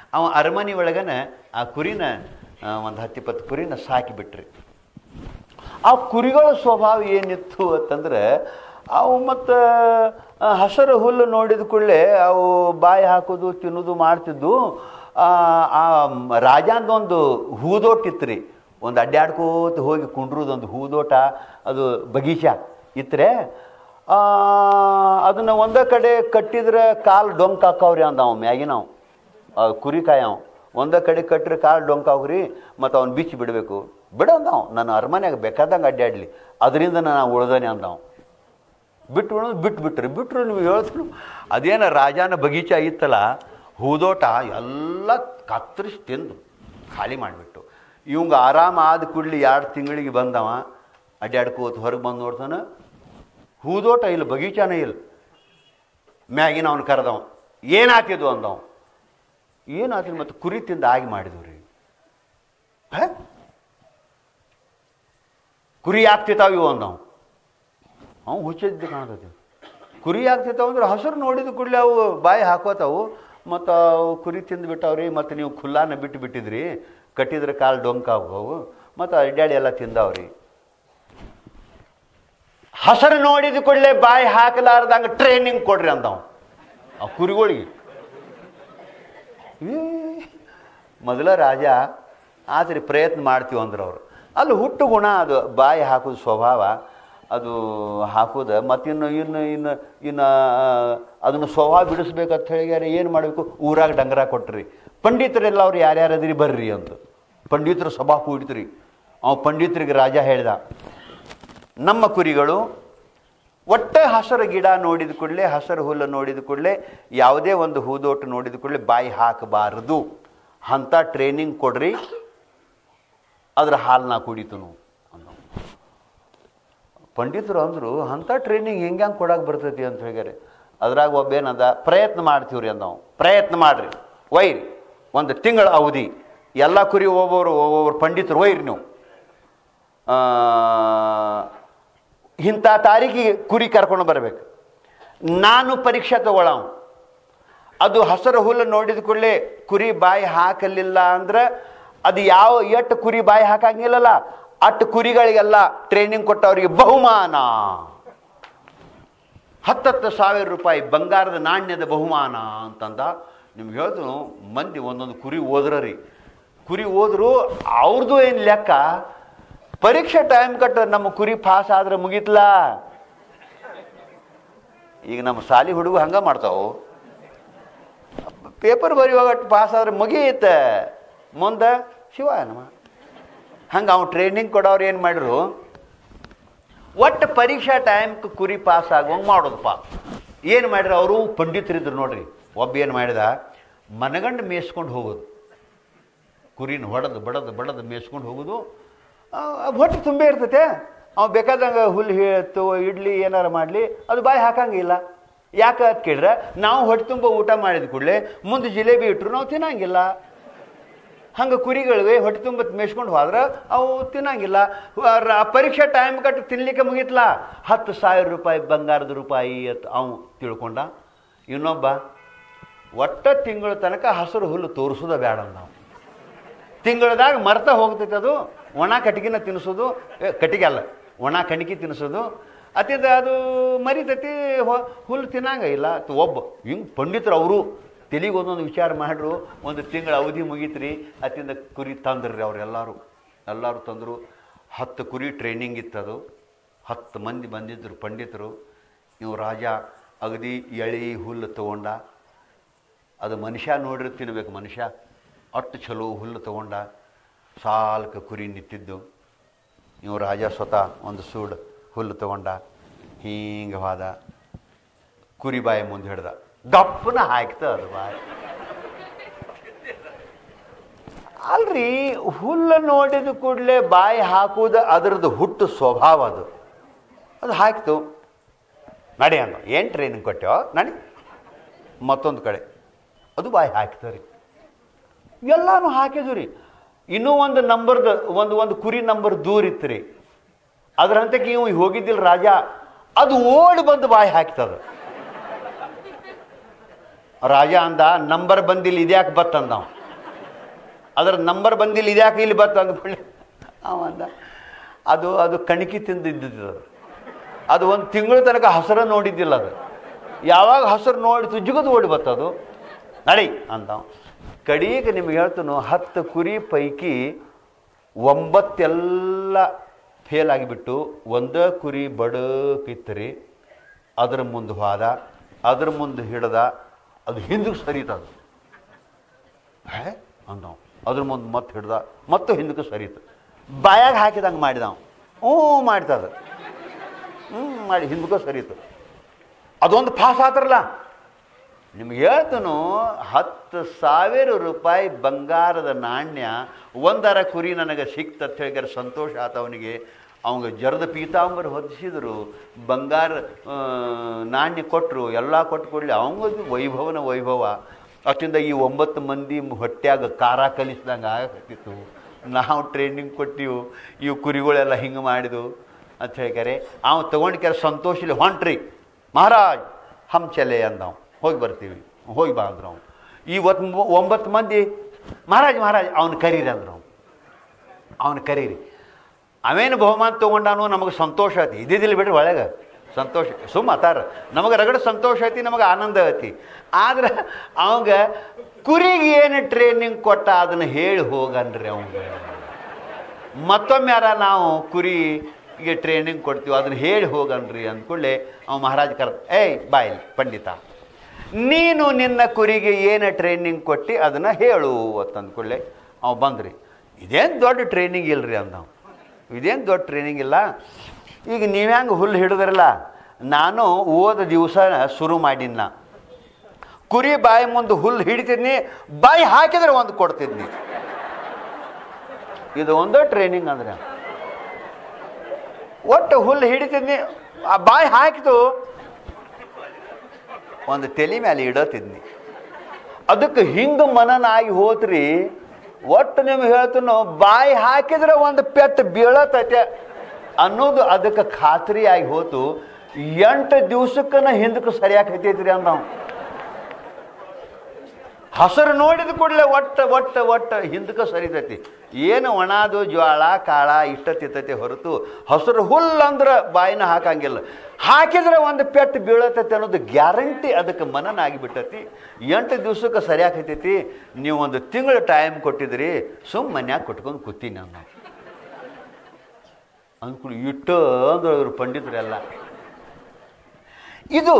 ಅವ ಅರಮನೆ ಒಳಗನ ಆ ಕುರಿನ ಒಂದು ಹತ್ತಿಪ್ಪತ್ತು ಕುರಿನ ಸಾಕಿಬಿಟ್ರಿ ಆ ಕುರಿಗಳ ಸ್ವಭಾವ ಏನಿತ್ತು ಅಂತಂದ್ರೆ ಅವು ಮತ್ತು ಹಸಿರು ಹುಲ್ಲು ನೋಡಿದ ಕೂಡಲೇ ಅವು ಬಾಯಿ ಹಾಕೋದು ತಿನ್ನೋದು ಮಾಡ್ತಿದ್ದು ಆ, ಆ ರಾಜಂದೊಂದು ಹೂದೋಟ ಇತ್ತು ರೀ ಒಂದು ಅಡ್ಡಾಡ್ಕೋತ ಹೋಗಿ ಕುಂಡ್ರದೊಂದು ಹೂದೋಟ ಅದು ಬಗೀಚ ಇತ್ತರೆ ಅದನ್ನು ಒಂದೇ ಕಡೆ ಕಟ್ಟಿದ್ರೆ ಕಾಲು ಡೊಂಕ್ ಹಾಕವ್ರಿ ಅಂದ ಅವ ಮ್ಯಾಗಿನವ್ ಆ ಕುರಿ ಕಾಯವ್ ಒಂದೇ ಕಡೆ ಕಟ್ಟಿದ್ರೆ ಕಾಲು ಡೊಂಕ್ ಹಾಕ್ರಿ ಮತ್ತು ಅವ್ನು ಬಿಚ್ಚಿ ಬಿಡಬೇಕು ಬಿಡು ಅಂದವ್ ನನ್ನ ಅರಮನೆಯಾಗ ಬೇಕಾದಂಗೆ ಅಡ್ಡಾಡ್ಲಿ ಅದರಿಂದ ನಾನು ಉಳ್ದಾನೆ ಅಂದವ್ ಬಿಟ್ಟು ಬಿಡೋದು ಬಿಟ್ಟು ಬಿಟ್ರಿ ಬಿಟ್ರು ನೀವು ಹೇಳ್ತೀನಿ ಅದೇನ ರಾಜನ ಬಗೀಚ ಇತ್ತಲ್ಲ ಹೂದೋಟ ಎಲ್ಲ ಕತ್ತರಿಸಿ ತಿಂದು ಖಾಲಿ ಮಾಡಿಬಿಟ್ಟು ಇವಂಗ ಆರಾಮ ಆದ ಕೂಡಲಿ ಎರಡು ತಿಂಗಳಿಗೆ ಬಂದವ ಅಡ್ಡಾಡ್ಕೋತ ಹೊರಗೆ ಬಂದು ನೋಡ್ತಾನೆ ಹೂದೋಟ ಇಲ್ಲ ಬಗೀಚಾನೇ ಇಲ್ಲ ಮ್ಯಾಗಿನ ಅವ್ನು ಕರೆದವ ಏನಾತಿದ್ವು ಅಂದವ ಏನಾತಿದ್ ಮತ್ತು ಕುರಿ ತಿಂದು ಆಗಿ ಮಾಡಿದ್ವು ರೀ ಹ? ಕುರಿ ಆಗ್ತಿತ್ತಾವ ಇವು ಅಂದವ ಅವು ಹುಚ್ಚಿದ್ದು ಕಾಣ್ತೈತಿ ಕುರಿ ಆಗ್ತಿತ್ತಾವ ಅಂದ್ರೆ ಹಸಿರು ನೋಡಿದ ಕೂಡಲೇ ಅವು ಬಾಯಿ ಹಾಕೋತಾವು ಮತ್ತು ಅವು ಕುರಿ ತಿಂದುಬಿಟ್ಟವ್ರಿ ಮತ್ತು ನೀವು ಖುಲ್ಲಾನ ಬಿಟ್ಟು ಬಿಟ್ಟಿದ್ರಿ ಕಟ್ಟಿದ್ರೆ ಕಾಲು ಡೊಂಕ ಆಗವು ಮತ್ತು ಅಡ್ಡಾಡಿ ಎಲ್ಲ ತಿಂದವ್ರಿ ಹಸರು ನೋಡಿದ ಕೂಡಲೇ ಬಾಯಿ ಹಾಕಲಾರ್ದಂಗೆ ಟ್ರೈನಿಂಗ್ ಕೊಡ್ರಿ ಅಂದವ ಆ ಕುರಿಗಳಿಗೆ ಏ, ಮೊದಲ ರಾಜ ಆದ್ರೆ ಪ್ರಯತ್ನ ಮಾಡ್ತೀವಿ ಅಂದ್ರೆ ಅವರು ಅಲ್ಲಿ ಹುಟ್ಟು ಗುಣ ಅದು ಬಾಯಿ ಹಾಕೋದು ಸ್ವಭಾವ ಅದು ಹಾಕೋದು ಮತ್ತಿನ್ನು ಇನ್ನು ಇನ್ನು ಇನ್ನು ಅದನ್ನು ಸ್ವಭಾವ ಬಿಡಿಸ್ಬೇಕಂತ ಹೇಳಿಗಾರೆ ಏನು ಮಾಡಬೇಕು ಊರಾಗ ಡಂಗರ ಕೊಟ್ರಿ ಪಂಡಿತರೆಲ್ಲ ಅವ್ರು ಯಾರ್ಯಾರು ಅದಿರಿ ಬರ್ರಿ ಅಂತ ಪಂಡಿತರು ಸಭಾ ಕೂಡಿತ್ರಿ ಅವ ಪಂಡಿತರಿಗೆ ರಾಜ ಹೇಳ್ದ ನಮ್ಮ ಕುರಿಗಳು ಒಟ್ಟೆ ಹಸಿರು ಗಿಡ ನೋಡಿದ ಕೂಡಲೇ ಹಸಿರು ಹುಲ್ಲು ನೋಡಿದ ಕೂಡಲೇ ಯಾವುದೇ ಒಂದು ಹೂದೋಟ ನೋಡಿದ ಕೂಡಲೇ ಬಾಯಿ ಹಾಕಬಾರದು ಅಂಥ ಟ್ರೈನಿಂಗ್ ಕೊಡ್ರಿ ಅದ್ರ ಹಾಲನ್ನ ಕುಡಿತನು ಅನ್ನೋ ಪಂಡಿತರು ಅಂದರು ಅಂಥ ಟ್ರೈನಿಂಗ್ ಹೆಂಗೆ ಹೆಂಗೆ ಕೊಡಕ್ಕೆ ಬರ್ತೈತಿ ಅಂತ ಹೇಳ್ಯಾರೆ ಅದ್ರಾಗ ಒಬ್ಬೇನದ ಪ್ರಯತ್ನ ಮಾಡ್ತೀವ್ರಿ ಅಂದ ನಾವು ಪ್ರಯತ್ನ ಮಾಡ್ರಿ ಒಯ್ರಿ ಒಂದು ತಿಂಗಳ ಅವಧಿ ಎಲ್ಲ ಕುರಿ ಒಬ್ಬೊಬ್ರು ಒಬ್ಬೊಬ್ರು ಪಂಡಿತರು ಒಯ್ರಿ ನೀವು ಆ, ಇಂಥ ತಾರೀಕಿಗೆ ಕುರಿ ಕರ್ಕೊಂಡು ಬರಬೇಕು ನಾನು ಪರೀಕ್ಷೆ ತಗೊಳ್ಳವು ಅದು ಹಸಿರು ಹುಲ್ಲು ನೋಡಿದ ಕೂಡಲೇ ಕುರಿ ಬಾಯಿ ಹಾಕಲಿಲ್ಲ ಅಂದ್ರೆ ಅದು ಯಾವ ಎಷ್ಟು ಕುರಿ ಬಾಯಿ ಹಾಕಂಗಿಲ್ಲಲ್ಲ ಅಟ್ಟು ಕುರಿಗಳಿಗೆಲ್ಲ ಟ್ರೈನಿಂಗ್ ಕೊಟ್ಟವರಿಗೆ ಬಹುಮಾನ ಹತ್ತತ್ತು ಸಾವಿರ ರೂಪಾಯಿ ಬಂಗಾರದ ನಾಣ್ಯದ ಬಹುಮಾನ ಅಂತಂದ ನಿಮ್ಗೆ ಹೇಳ್ತು ಮಂದಿ ಒಂದೊಂದು ಕುರಿ ಓದ್ರ ರೀ ಕುರಿ ಓದ್ರು ಅವ್ರದ್ದು ಏನು ಲೆಕ್ಕ ಪರೀಕ್ಷೆ ಟೈಮ್ ಕಟ್ಟ ನಮ್ಮ ಕುರಿ ಪಾಸ್ ಆದ್ರೆ ಮುಗೀತ್ಲಾ ಈಗ ನಮ್ಮ ಸಾಲಿ ಹುಡುಗ ಹಂಗ ಮಾಡ್ತಾವು ಪೇಪರ್ ಬರೆಯುವಾಗ ಪಾಸ್ ಆದ್ರೆ ಮುಗಿಯುತ್ತೆ ಮುಂದೆ ಶಿವ ನಮ್ಮ ಹಂಗೆ ಅವ್ನು ಟ್ರೈನಿಂಗ್ ಕೊಡೋರು ಏನು ಮಾಡಿದ್ರು ಒಟ್ಟು ಪರೀಕ್ಷಾ ಟೈಮ್ಗೆ ಕುರಿ ಪಾಸ್ ಆಗುವಂಗೆ ಮಾಡೋದಪ್ಪ ಏನು ಮಾಡಿದ್ರು ಅವರು ಪಂಡಿತರಿದ್ರು ನೋಡ್ರಿ ಒಬ್ಬ ಏನು ಮಾಡಿದ ಮನಗಂಡು ಮೇಯಿಸ್ಕೊಂಡು ಹೋಗೋದು ಕುರಿನ ಹೊಡೆದು ಬಡದು ಬಡದು ಮೇಯಿಸ್ಕೊಂಡು ಹೋಗೋದು ಆ, ಹೊಟ್ಟೆ ತುಂಬೇ ಇರ್ತೈತೆ ಅವ ಬೇಕಾದಂಗೆ ಹುಲ್ಲು ಹೇಳ್ತು ಇಡ್ಲಿ ಏನಾರ ಮಾಡಲಿ ಅದು ಬಾಯಿ ಹಾಕಂಗಿಲ್ಲ ಯಾಕೆ ಅಂತ ಕೇಳಿದ್ರೆ ನಾವು ಹೊಟ್ಟೆ ತುಂಬ ಊಟ ಮಾಡಿದ ಕೂಡಲೇ ಮುಂದೆ ಜಿಲೇಬಿ ಇಟ್ಟರು ನಾವು ತಿನ್ನಂಗಿಲ್ಲ ಹಂಗೆ ಕುರಿಗಳಿಗೆ ಹೊಟ್ಟೆ ತುಂಬ ಮೇಯ್ಸ್ಕೊಂಡು ಹೋದ್ರೆ ಅವು ತಿನ್ನಂಗಿಲ್ಲ ವ- ರ- ಪರೀಕ್ಷೆ ಟೈಮ್ ಕಟ್ಟು ತಿನ್ಲಿಕ್ಕೆ ಮುಗಿತ್ಲ ಹತ್ತು ಸಾವಿರ ರೂಪಾಯಿ ಬಂಗಾರದ ರೂಪಾಯಿ ಅಂತ ಅವು ತಿಳ್ಕೊಂಡ ಇನ್ನೊಬ್ಬ ಒಟ್ಟ ತಿಂಗಳ ತನಕ ಹಸಿರು ಹುಲ್ಲು ತೋರಿಸೋದ ಬೇಡ ನಾವು ತಿಂಗಳದಾಗ ಮರ್ತ ಹೋಗ್ತೈತೆ ಅದು ಒಣ ಕಟ್ಟಿಗೆನ ತಿನ್ನಿಸೋದು ಏ, ಕಟ್ಟಿಗೆ ಅಲ್ಲ ಒಣ ಕಣಿಕೆ ತಿನ್ನಿಸೋದು ಅತಿದ ಅದು ಮರಿತೈತಿ ಹೊ- ಹುಲ್ಲು ತಿನ್ನಂಗ ಇಲ್ಲ ತ- ಒಬ್ಬ ಹಿಂಗೆ ಪಂಡಿತರು ಅವರು ತೆಲಿಗೆ ಒಂದೊಂದು ವಿಚಾರ ಮಾಡ್ರು ಒಂದು ತಿಂಗಳ ಅವಧಿ ಮುಗೀತ್ರಿ ಅತಿಂದ ಕುರಿ ತಂದ್ರಿ ಅವರೆಲ್ಲರೂ ಎಲ್ಲರೂ ತಂದರು ಹತ್ತು ಕುರಿ ಟ್ರೈನಿಂಗ್ ಇತ್ತದು ಹತ್ತು ಮಂದಿ ಬಂದಿದ್ದರು ಪಂಡಿತರು ಇವು ರಾಜ ಅಗದಿ ಎಳಿ ಹುಲ್ಲು ತಗೊಂಡ ಅದು ಮನುಷ್ಯ ನೋಡ್ರಿ ತಿನ್ಬೇಕು ಮನುಷ್ಯ ಅಷ್ಟು ಚಲೋ ಹುಲ್ಲು ತಗೊಂಡ ಸಾಲ್ಕ ಕುರಿ ನಿಂತಿದ್ದು ಇವು ರಾಜ ಸ್ವತಃ ಒಂದು ಸೂಡು ಹುಲ್ಲು ತಗೊಂಡ ಹಿಂಗೆ ಹೋದ ಕುರಿ ಬಾಯಿ ಮುಂದೆ ಹಿಡ್ದ ದಪ್ಪನ ಹಾಕ್ತ ಅದು ಬಾಯಿ ಅಲ್ರಿ ಹುಲ್ಲು ನೋಡಿದ ಕೂಡಲೇ ಬಾಯಿ ಹಾಕುವುದು ಅದರದ್ದು ಹುಟ್ಟು ಸ್ವಭಾವ ಅದು ಅದು ಹಾಕ್ತು ನಡಿ ಅಂದ ಏನು ಟ್ರೈನಿಂಗ್ ಕೊಟ್ಟೆವೋ ನಡಿ ಮತ್ತೊಂದು ಕಡೆ ಅದು ಬಾಯಿ ಹಾಕ್ತಾರೆ ಎಲ್ಲಾನು ಹಾಕಿದ್ವು ರೀ ಇನ್ನೂ ಒಂದು ನಂಬರ್ದು ಒಂದು ಒಂದು ಕುರಿ ನಂಬರ್ ದೂರ ಇತ್ತು ರೀ ಅದ್ರ ಹಂತಕ್ಕೆ ಇವು ಹೋಗಿದ್ದಿಲ್ಲ ರಾಜ ಅದು ಓಡಿ ಬಂದು ಬಾಯಿ ಹಾಕ್ತದ ರಾಜ ಅಂದ ನಂಬರ್ ಬಂದಿಲ್ಲ ಇದ್ಯಾಕೆ ಬತ್ತಂದ ಅವ ಅದರ ನಂಬರ್ ಬಂದಿಲ್ಲ ಇದ್ಯಾಕೆ ಇಲ್ಲಿ ಬತ್ತು ಅಂದ್ಕೊಳ್ಳಿ ಅವ ಅಂದ ಅದು ಅದು ಕಣಿಕಿ ತಿಂದಿದ್ದು ಅದು ಅದು ಒಂದು ತಿಂಗಳ ತನಕ ಹಸಿರ ನೋಡಿದ್ದಿಲ್ಲ ಅದು ಯಾವಾಗ ಹಸಿರು ನೋಡಿತು ಜುಗದು ಓಡಿ ಬತ್ತದು ನಡಿ ಅಂತ ಕಡೀಗೆ ನಿಮ್ಗೆ ಹೇಳ್ತಾನು ಹತ್ತು ಕುರಿ ಪೈಕಿ ಒಂಬತ್ತೆಲ್ಲ ಫೇಲ್ ಆಗಿಬಿಟ್ಟು ಒಂದೇ ಕುರಿ ಬಡಕಿತ್ತರಿ ಅದ್ರ ಮುಂದೆ ಹೋದ ಅದ್ರ ಮುಂದೆ ಹಿಡ್ದ ಅದು ಹಿಂದಕ್ಕೆ ಸರಿತದು ಹೇ ಅಂದವ ಅದ್ರ ಮುಂದೆ ಮತ್ತೆ ಹಿಡ್ದ ಮತ್ತೆ ಹಿಂದಕ್ಕೆ ಸರಿತು ಬಾಯಾಗ ಹಾಕಿದಂಗೆ ಮಾಡಿದವ ಹ್ಞೂ ಮಾಡ್ತದ ಹ್ಞೂ ಮಾಡಿ ಹಿಂದಕ್ಕೆ ಸರಿತು ಅದೊಂದು ಪಾಸ್ ಆತ್ರಲ್ಲ ನಿಮ್ಗೆ ಹೇಳ್ತನು ಹತ್ತು ಸಾವಿರ ರೂಪಾಯಿ ಬಂಗಾರದ ನಾಣ್ಯ ಒಂದರ ಕುರಿ ನನಗೆ ಸಿಕ್ತಂತ ಹೇಳಿದ್ರೆ ಸಂತೋಷ ಆತ ಅವನಿಗೆ ಅವಂಗ ಜರದ ಪೀತಾಂಬರ ಹೊದಿಸಿದ್ರು ಬಂಗಾರ ಆ, ನಾಣ್ಯ ಕೊಟ್ಟರು ಎಲ್ಲ ಕೊಟ್ಟು ಕೊಡಲಿ ಅವಂಗದು ವೈಭವನ ವೈಭವ ಅಷ್ಟಿಂದ ಈ ಒಂಬತ್ತು ಮಂದಿ ಹೊಟ್ಯಾಗ ಖಾರ ಕಲಿಸ್ದಂಗೆ ಆಗತ್ತಿತ್ತು ನಾವು ಟ್ರೈನಿಂಗ್ ಕೊಟ್ಟಿವು ಇವು ಕುರಿಗಳೆಲ್ಲ ಹಿಂಗೆ ಮಾಡಿದ್ವು ಅಂತ ಹೇಳ್ತಾರೆ ಅವ ತೊಗೊಂಡು ಕೆಲ ಸಂತೋಷಲಿ ಹೊಂಟ್ರಿ ಮಹಾರಾಜ್ ಹಮ್ ಚಲೆ ಅಂದವ್ ಹೋಗಿ ಬರ್ತೀವಿ ಹೋಗಿ ಬಾ ಅಂದ್ರು ಅವ್ನು ಇವತ್ತು ಮು- ಒಂಬತ್ತು ಮಂದಿ ಮಹಾರಾಜ್ ಮಹಾರಾಜ್ ಅವನು ಕರೀರಿ ಅಂದ್ರು ಅವ್ನು ಅವನು ಕರೀರಿ ಅವೇನು ಬಹುಮಾನ ತೊಗೊಂಡಾನು ನಮಗೆ ಸಂತೋಷ ಐತಿ ಇದ್ದಿದ್ದಿಲ್ಲ ಬಿಡ್ರಿ ಒಳಗೆ ಸಂತೋಷ ಸುಮ್ಮ ಅತಾರ ನಮಗೆ ರಗಡ ಸಂತೋಷ ಐತಿ ನಮಗೆ ಆನಂದ ಐತಿ ಆದ್ರೆ ಅವಂಗ ಕುರಿಗೆ ಏನು ಟ್ರೈನಿಂಗ್ ಕೊಟ್ಟ ಅದನ್ನು ಹೇಳಿ ಹೋಗನ್ರಿ ಅವಂಗ ಮತ್ತೊಮ್ಮೆ ಯಾರ ನಾವು ಕುರಿಗೆ ಟ್ರೈನಿಂಗ್ ಕೊಡ್ತೀವಿ ಅದನ್ನ ಹೇಳಿ ಹೋಗನ್ರಿ ಅಂದ್ಕೊಳ್ಳೆ ಅವ ಮಹಾರಾಜ್ ಕರ್ ಏಯ್ ಬಾಯ್ ಪಂಡಿತ ನೀನು ನಿನ್ನ ಕುರಿಗೆ ಏನು ಟ್ರೈನಿಂಗ್ ಕೊಟ್ಟು ಅದನ್ನು ಹೇಳು ಅಂತ ಅಂದ್ಕೊಳ್ಳೆ ಅವ ಬಂದ್ರಿ ಇದೇನು ದೊಡ್ಡ ಟ್ರೈನಿಂಗ್ ಇಲ್ರಿ ಅಂದ ಅವ. ಇದೇನು ದೊಡ್ಡ ಟ್ರೈನಿಂಗ್ ಇಲ್ಲ ಈಗ ನೀವ್ಯಾಂಗ ಹುಲ್ಲು ಹಿಡಿದ್ರಲ್ಲ ನಾನು ಓದ ದಿವಸ ಶುರು ಮಾಡಿನ ಕುರಿ ಬಾಯಿ ಮುಂದೆ ಹುಲ್ಲು ಹಿಡಿತಿದ್ನಿ ಬಾಯಿ ಹಾಕಿದ್ರೆ ಒಂದು ಕೊಡ್ತಿದ್ನಿ ಇದು ಒಂದೇ ಟ್ರೈನಿಂಗ್ ಅಂದ್ರೆ ಒಟ್ಟು ಹುಲ್ಲು ಹಿಡಿತಿದ್ನಿ ಆ ಬಾಯಿ ಹಾಕಿತು ಒಂದು ತಲೆ ಮೇಲೆ ಇಡತಿದ್ನಿ ಅದಕ್ಕೆ ಹಿಂಗೆ ಮನನ ಆಗಿ ಹೋತ್ರಿ ಒಟ್ಟು ನಿಮ್ಗೆ ಹೇಳ್ತೀನೋ ಬಾಯಿ ಹಾಕಿದ್ರೆ ಒಂದು ಪೆಟ್ಟು ಬೀಳತೈತೆ ಅನ್ನೋದು ಅದಕ್ಕೆ ಖಾತ್ರಿ ಆಗಿ ಹೋತು ಎಂಟು ದಿವ್ಸಕ್ಕನ ಹಿಂದಕ್ಕೆ ಸರಿಯಾಗಿ ಹತ್ತೈತ್ರಿ ಅಂದವ್ ಹಸರು ನೋಡಿದ ಕೂಡಲೇ ಒಟ್ಟ ಒಟ್ಟ ಒಟ್ಟ ಹಿಂದಕ್ಕೆ ಸರಿತೈತಿ ಏನು ಒಣದು ಜ್ವಾಳ ಕಾಳ ಇಷ್ಟ ತಿತ್ತೈತಿ ಹೊರತು ಹಸಿರು ಹುಲ್ಲು ಅಂದ್ರೆ ಬಾಯಿನ ಹಾಕಂಗಿಲ್ಲ ಹಾಕಿದ್ರೆ ಒಂದು ಪೆಟ್ಟು ಬೀಳತೈತಿ ಅನ್ನೋದು ಗ್ಯಾರಂಟಿ ಅದಕ್ಕೆ ಮನನ ಆಗಿಬಿಟ್ಟೈತಿ ಎಂಟು ದಿವ್ಸಕ್ಕೆ ಸರಿಯಾಗಿ ಹತ್ತೈತಿ ನೀವು ಒಂದು ತಿಂಗಳು ಟೈಮ್ ಕೊಟ್ಟಿದ್ರಿ ಸುಮ್ಮ ಮನ್ಯಾಗ ಕೊಟ್ಕೊಂಡು ಕೂತೀನಿ ನಾನು ಅಂದ್ಕೊಂಡು ಇಟ್ಟು ಅಂದ್ರೆ ಅವರು ಪಂಡಿತರೆಲ್ಲ ಇದು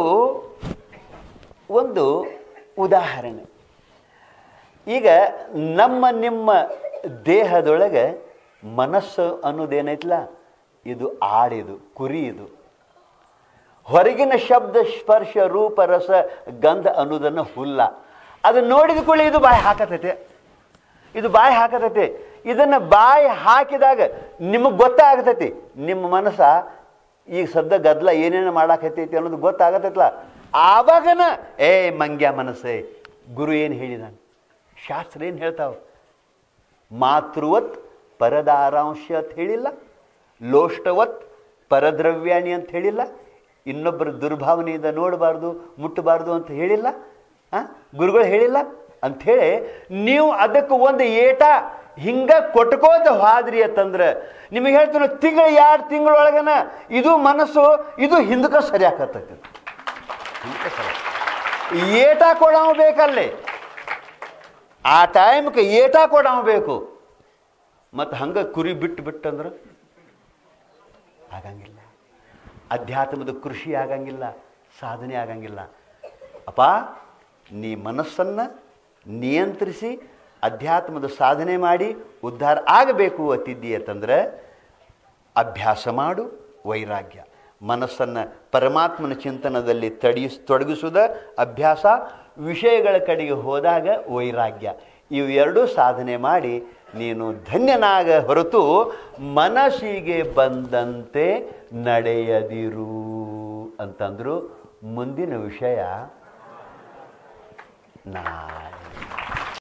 ಒಂದು ಉದಾಹರಣೆ ಈಗ ನಮ್ಮ ನಿಮ್ಮ ದೇಹದೊಳಗೆ ಮನಸ್ಸು ಅನ್ನೋದೇನೈತಲ್ಲ ಇದು ಆಡಿದು ಕುರಿ ಇದು ಹೊರಗಿನ ಶಬ್ದ ಸ್ಪರ್ಶ ರೂಪ ರಸ ಗಂಧ ಅನ್ನೋದನ್ನು ಹುಲ್ಲ ಅದು ನೋಡಿದ ಕೂಡಲೇ ಇದು ಬಾಯಿ ಹಾಕತೈತೆ ಇದು ಬಾಯಿ ಹಾಕತೈತೆ ಇದನ್ನು ಬಾಯಿ ಹಾಕಿದಾಗ ನಿಮಗೆ ಗೊತ್ತಾಗತೈತಿ ನಿಮ್ಮ ಮನಸ್ಸ ಈಗ ಸದ್ದ ಗದ್ದಲ ಏನೇನು ಮಾಡಾಕತ್ತೈತಿ ಅನ್ನೋದು ಗೊತ್ತಾಗತೈತಲ್ಲ ಆವಾಗನ ಏ ಮಂಗ್ಯ ಮನಸ್ಸೇ ಗುರು ಏನು ಹೇಳಿದಾನೆ ಶಾಸ್ತ್ರ ಏನು ಹೇಳ್ತಾವ ಮಾತೃವತ್ ಪರದಾರಾಂಶ ಅಂತ ಹೇಳಿಲ್ಲ ಲೋಷ್ಟವತ್ ಪರದ್ರವ್ಯಾಣಿ ಅಂತ ಹೇಳಿಲ್ಲ ಇನ್ನೊಬ್ಬರ ದುರ್ಭಾವನೆಯಿಂದ ನೋಡಬಾರ್ದು ಮುಟ್ಟಬಾರ್ದು ಅಂತ ಹೇಳಿಲ್ಲ ಆ? ಗುರುಗಳು ಹೇಳಿಲ್ಲ ಅಂಥೇಳಿ ನೀವು ಅದಕ್ಕೆ ಒಂದು ಏಟ ಹಿಂಗ ಕೊಟ್ಕೋತ ಹೋದ್ರಿ ಅಂತಂದ್ರೆ ನಿಮಗೆ ಹೇಳ್ತೀನಿ ತಿಂಗಳು ಎರಡು ತಿಂಗಳೊಳಗನ ಇದು ಮನಸ್ಸು ಇದು ಹಿಂದಕ್ಕೆ ಸರಿ ಆಕತ್ತೈತಿ ಹಿಂದಕ್ಕೆ ಸರಿ ಏಟ ಕೊಡವ ಬೇಕಲ್ಲಿ ಆ ಟೈಮ್ಗೆ ಏಟ ಕೊಡವ ಬೇಕು ಮತ್ತು ಹಂಗೆ ಕುರಿ ಬಿಟ್ಟು ಬಿಟ್ಟಂದ್ರೆ ಆಗಂಗಿಲ್ಲ ಅಧ್ಯಾತ್ಮದ ಕೃಷಿ ಆಗಂಗಿಲ್ಲ ಸಾಧನೆ ಆಗಂಗಿಲ್ಲ ಅಪ್ಪ ನೀ ಮನಸ್ಸನ್ನು ನಿಯಂತ್ರಿಸಿ ಅಧ್ಯಾತ್ಮದ ಸಾಧನೆ ಮಾಡಿ ಉದ್ಧಾರ ಆಗಬೇಕು ಅತ್ತಿದ್ದಿ ಅಂತಂದ್ರೆ ಅಭ್ಯಾಸ ಮಾಡು ವೈರಾಗ್ಯ ಮನಸ್ಸನ್ನು ಪರಮಾತ್ಮನ ಚಿಂತನದಲ್ಲಿ ತಡಿಸ್ ತೊಡಗಿಸುವುದ ಅಭ್ಯಾಸ ವಿಷಯಗಳ ಕಡೆಗೆ ಹೋದಾಗ ವೈರಾಗ್ಯ ಇವೆರಡೂ ಸಾಧನೆ ಮಾಡಿ ನೀನು ಧನ್ಯನಾಗ ಹೊರತು ಮನಸ್ಸಿಗೆ ಬಂದಂತೆ ನಡೆಯದಿರು ಅಂತಂದ್ರು ಮುಂದಿನ ವಿಷಯ ನಾಳೆ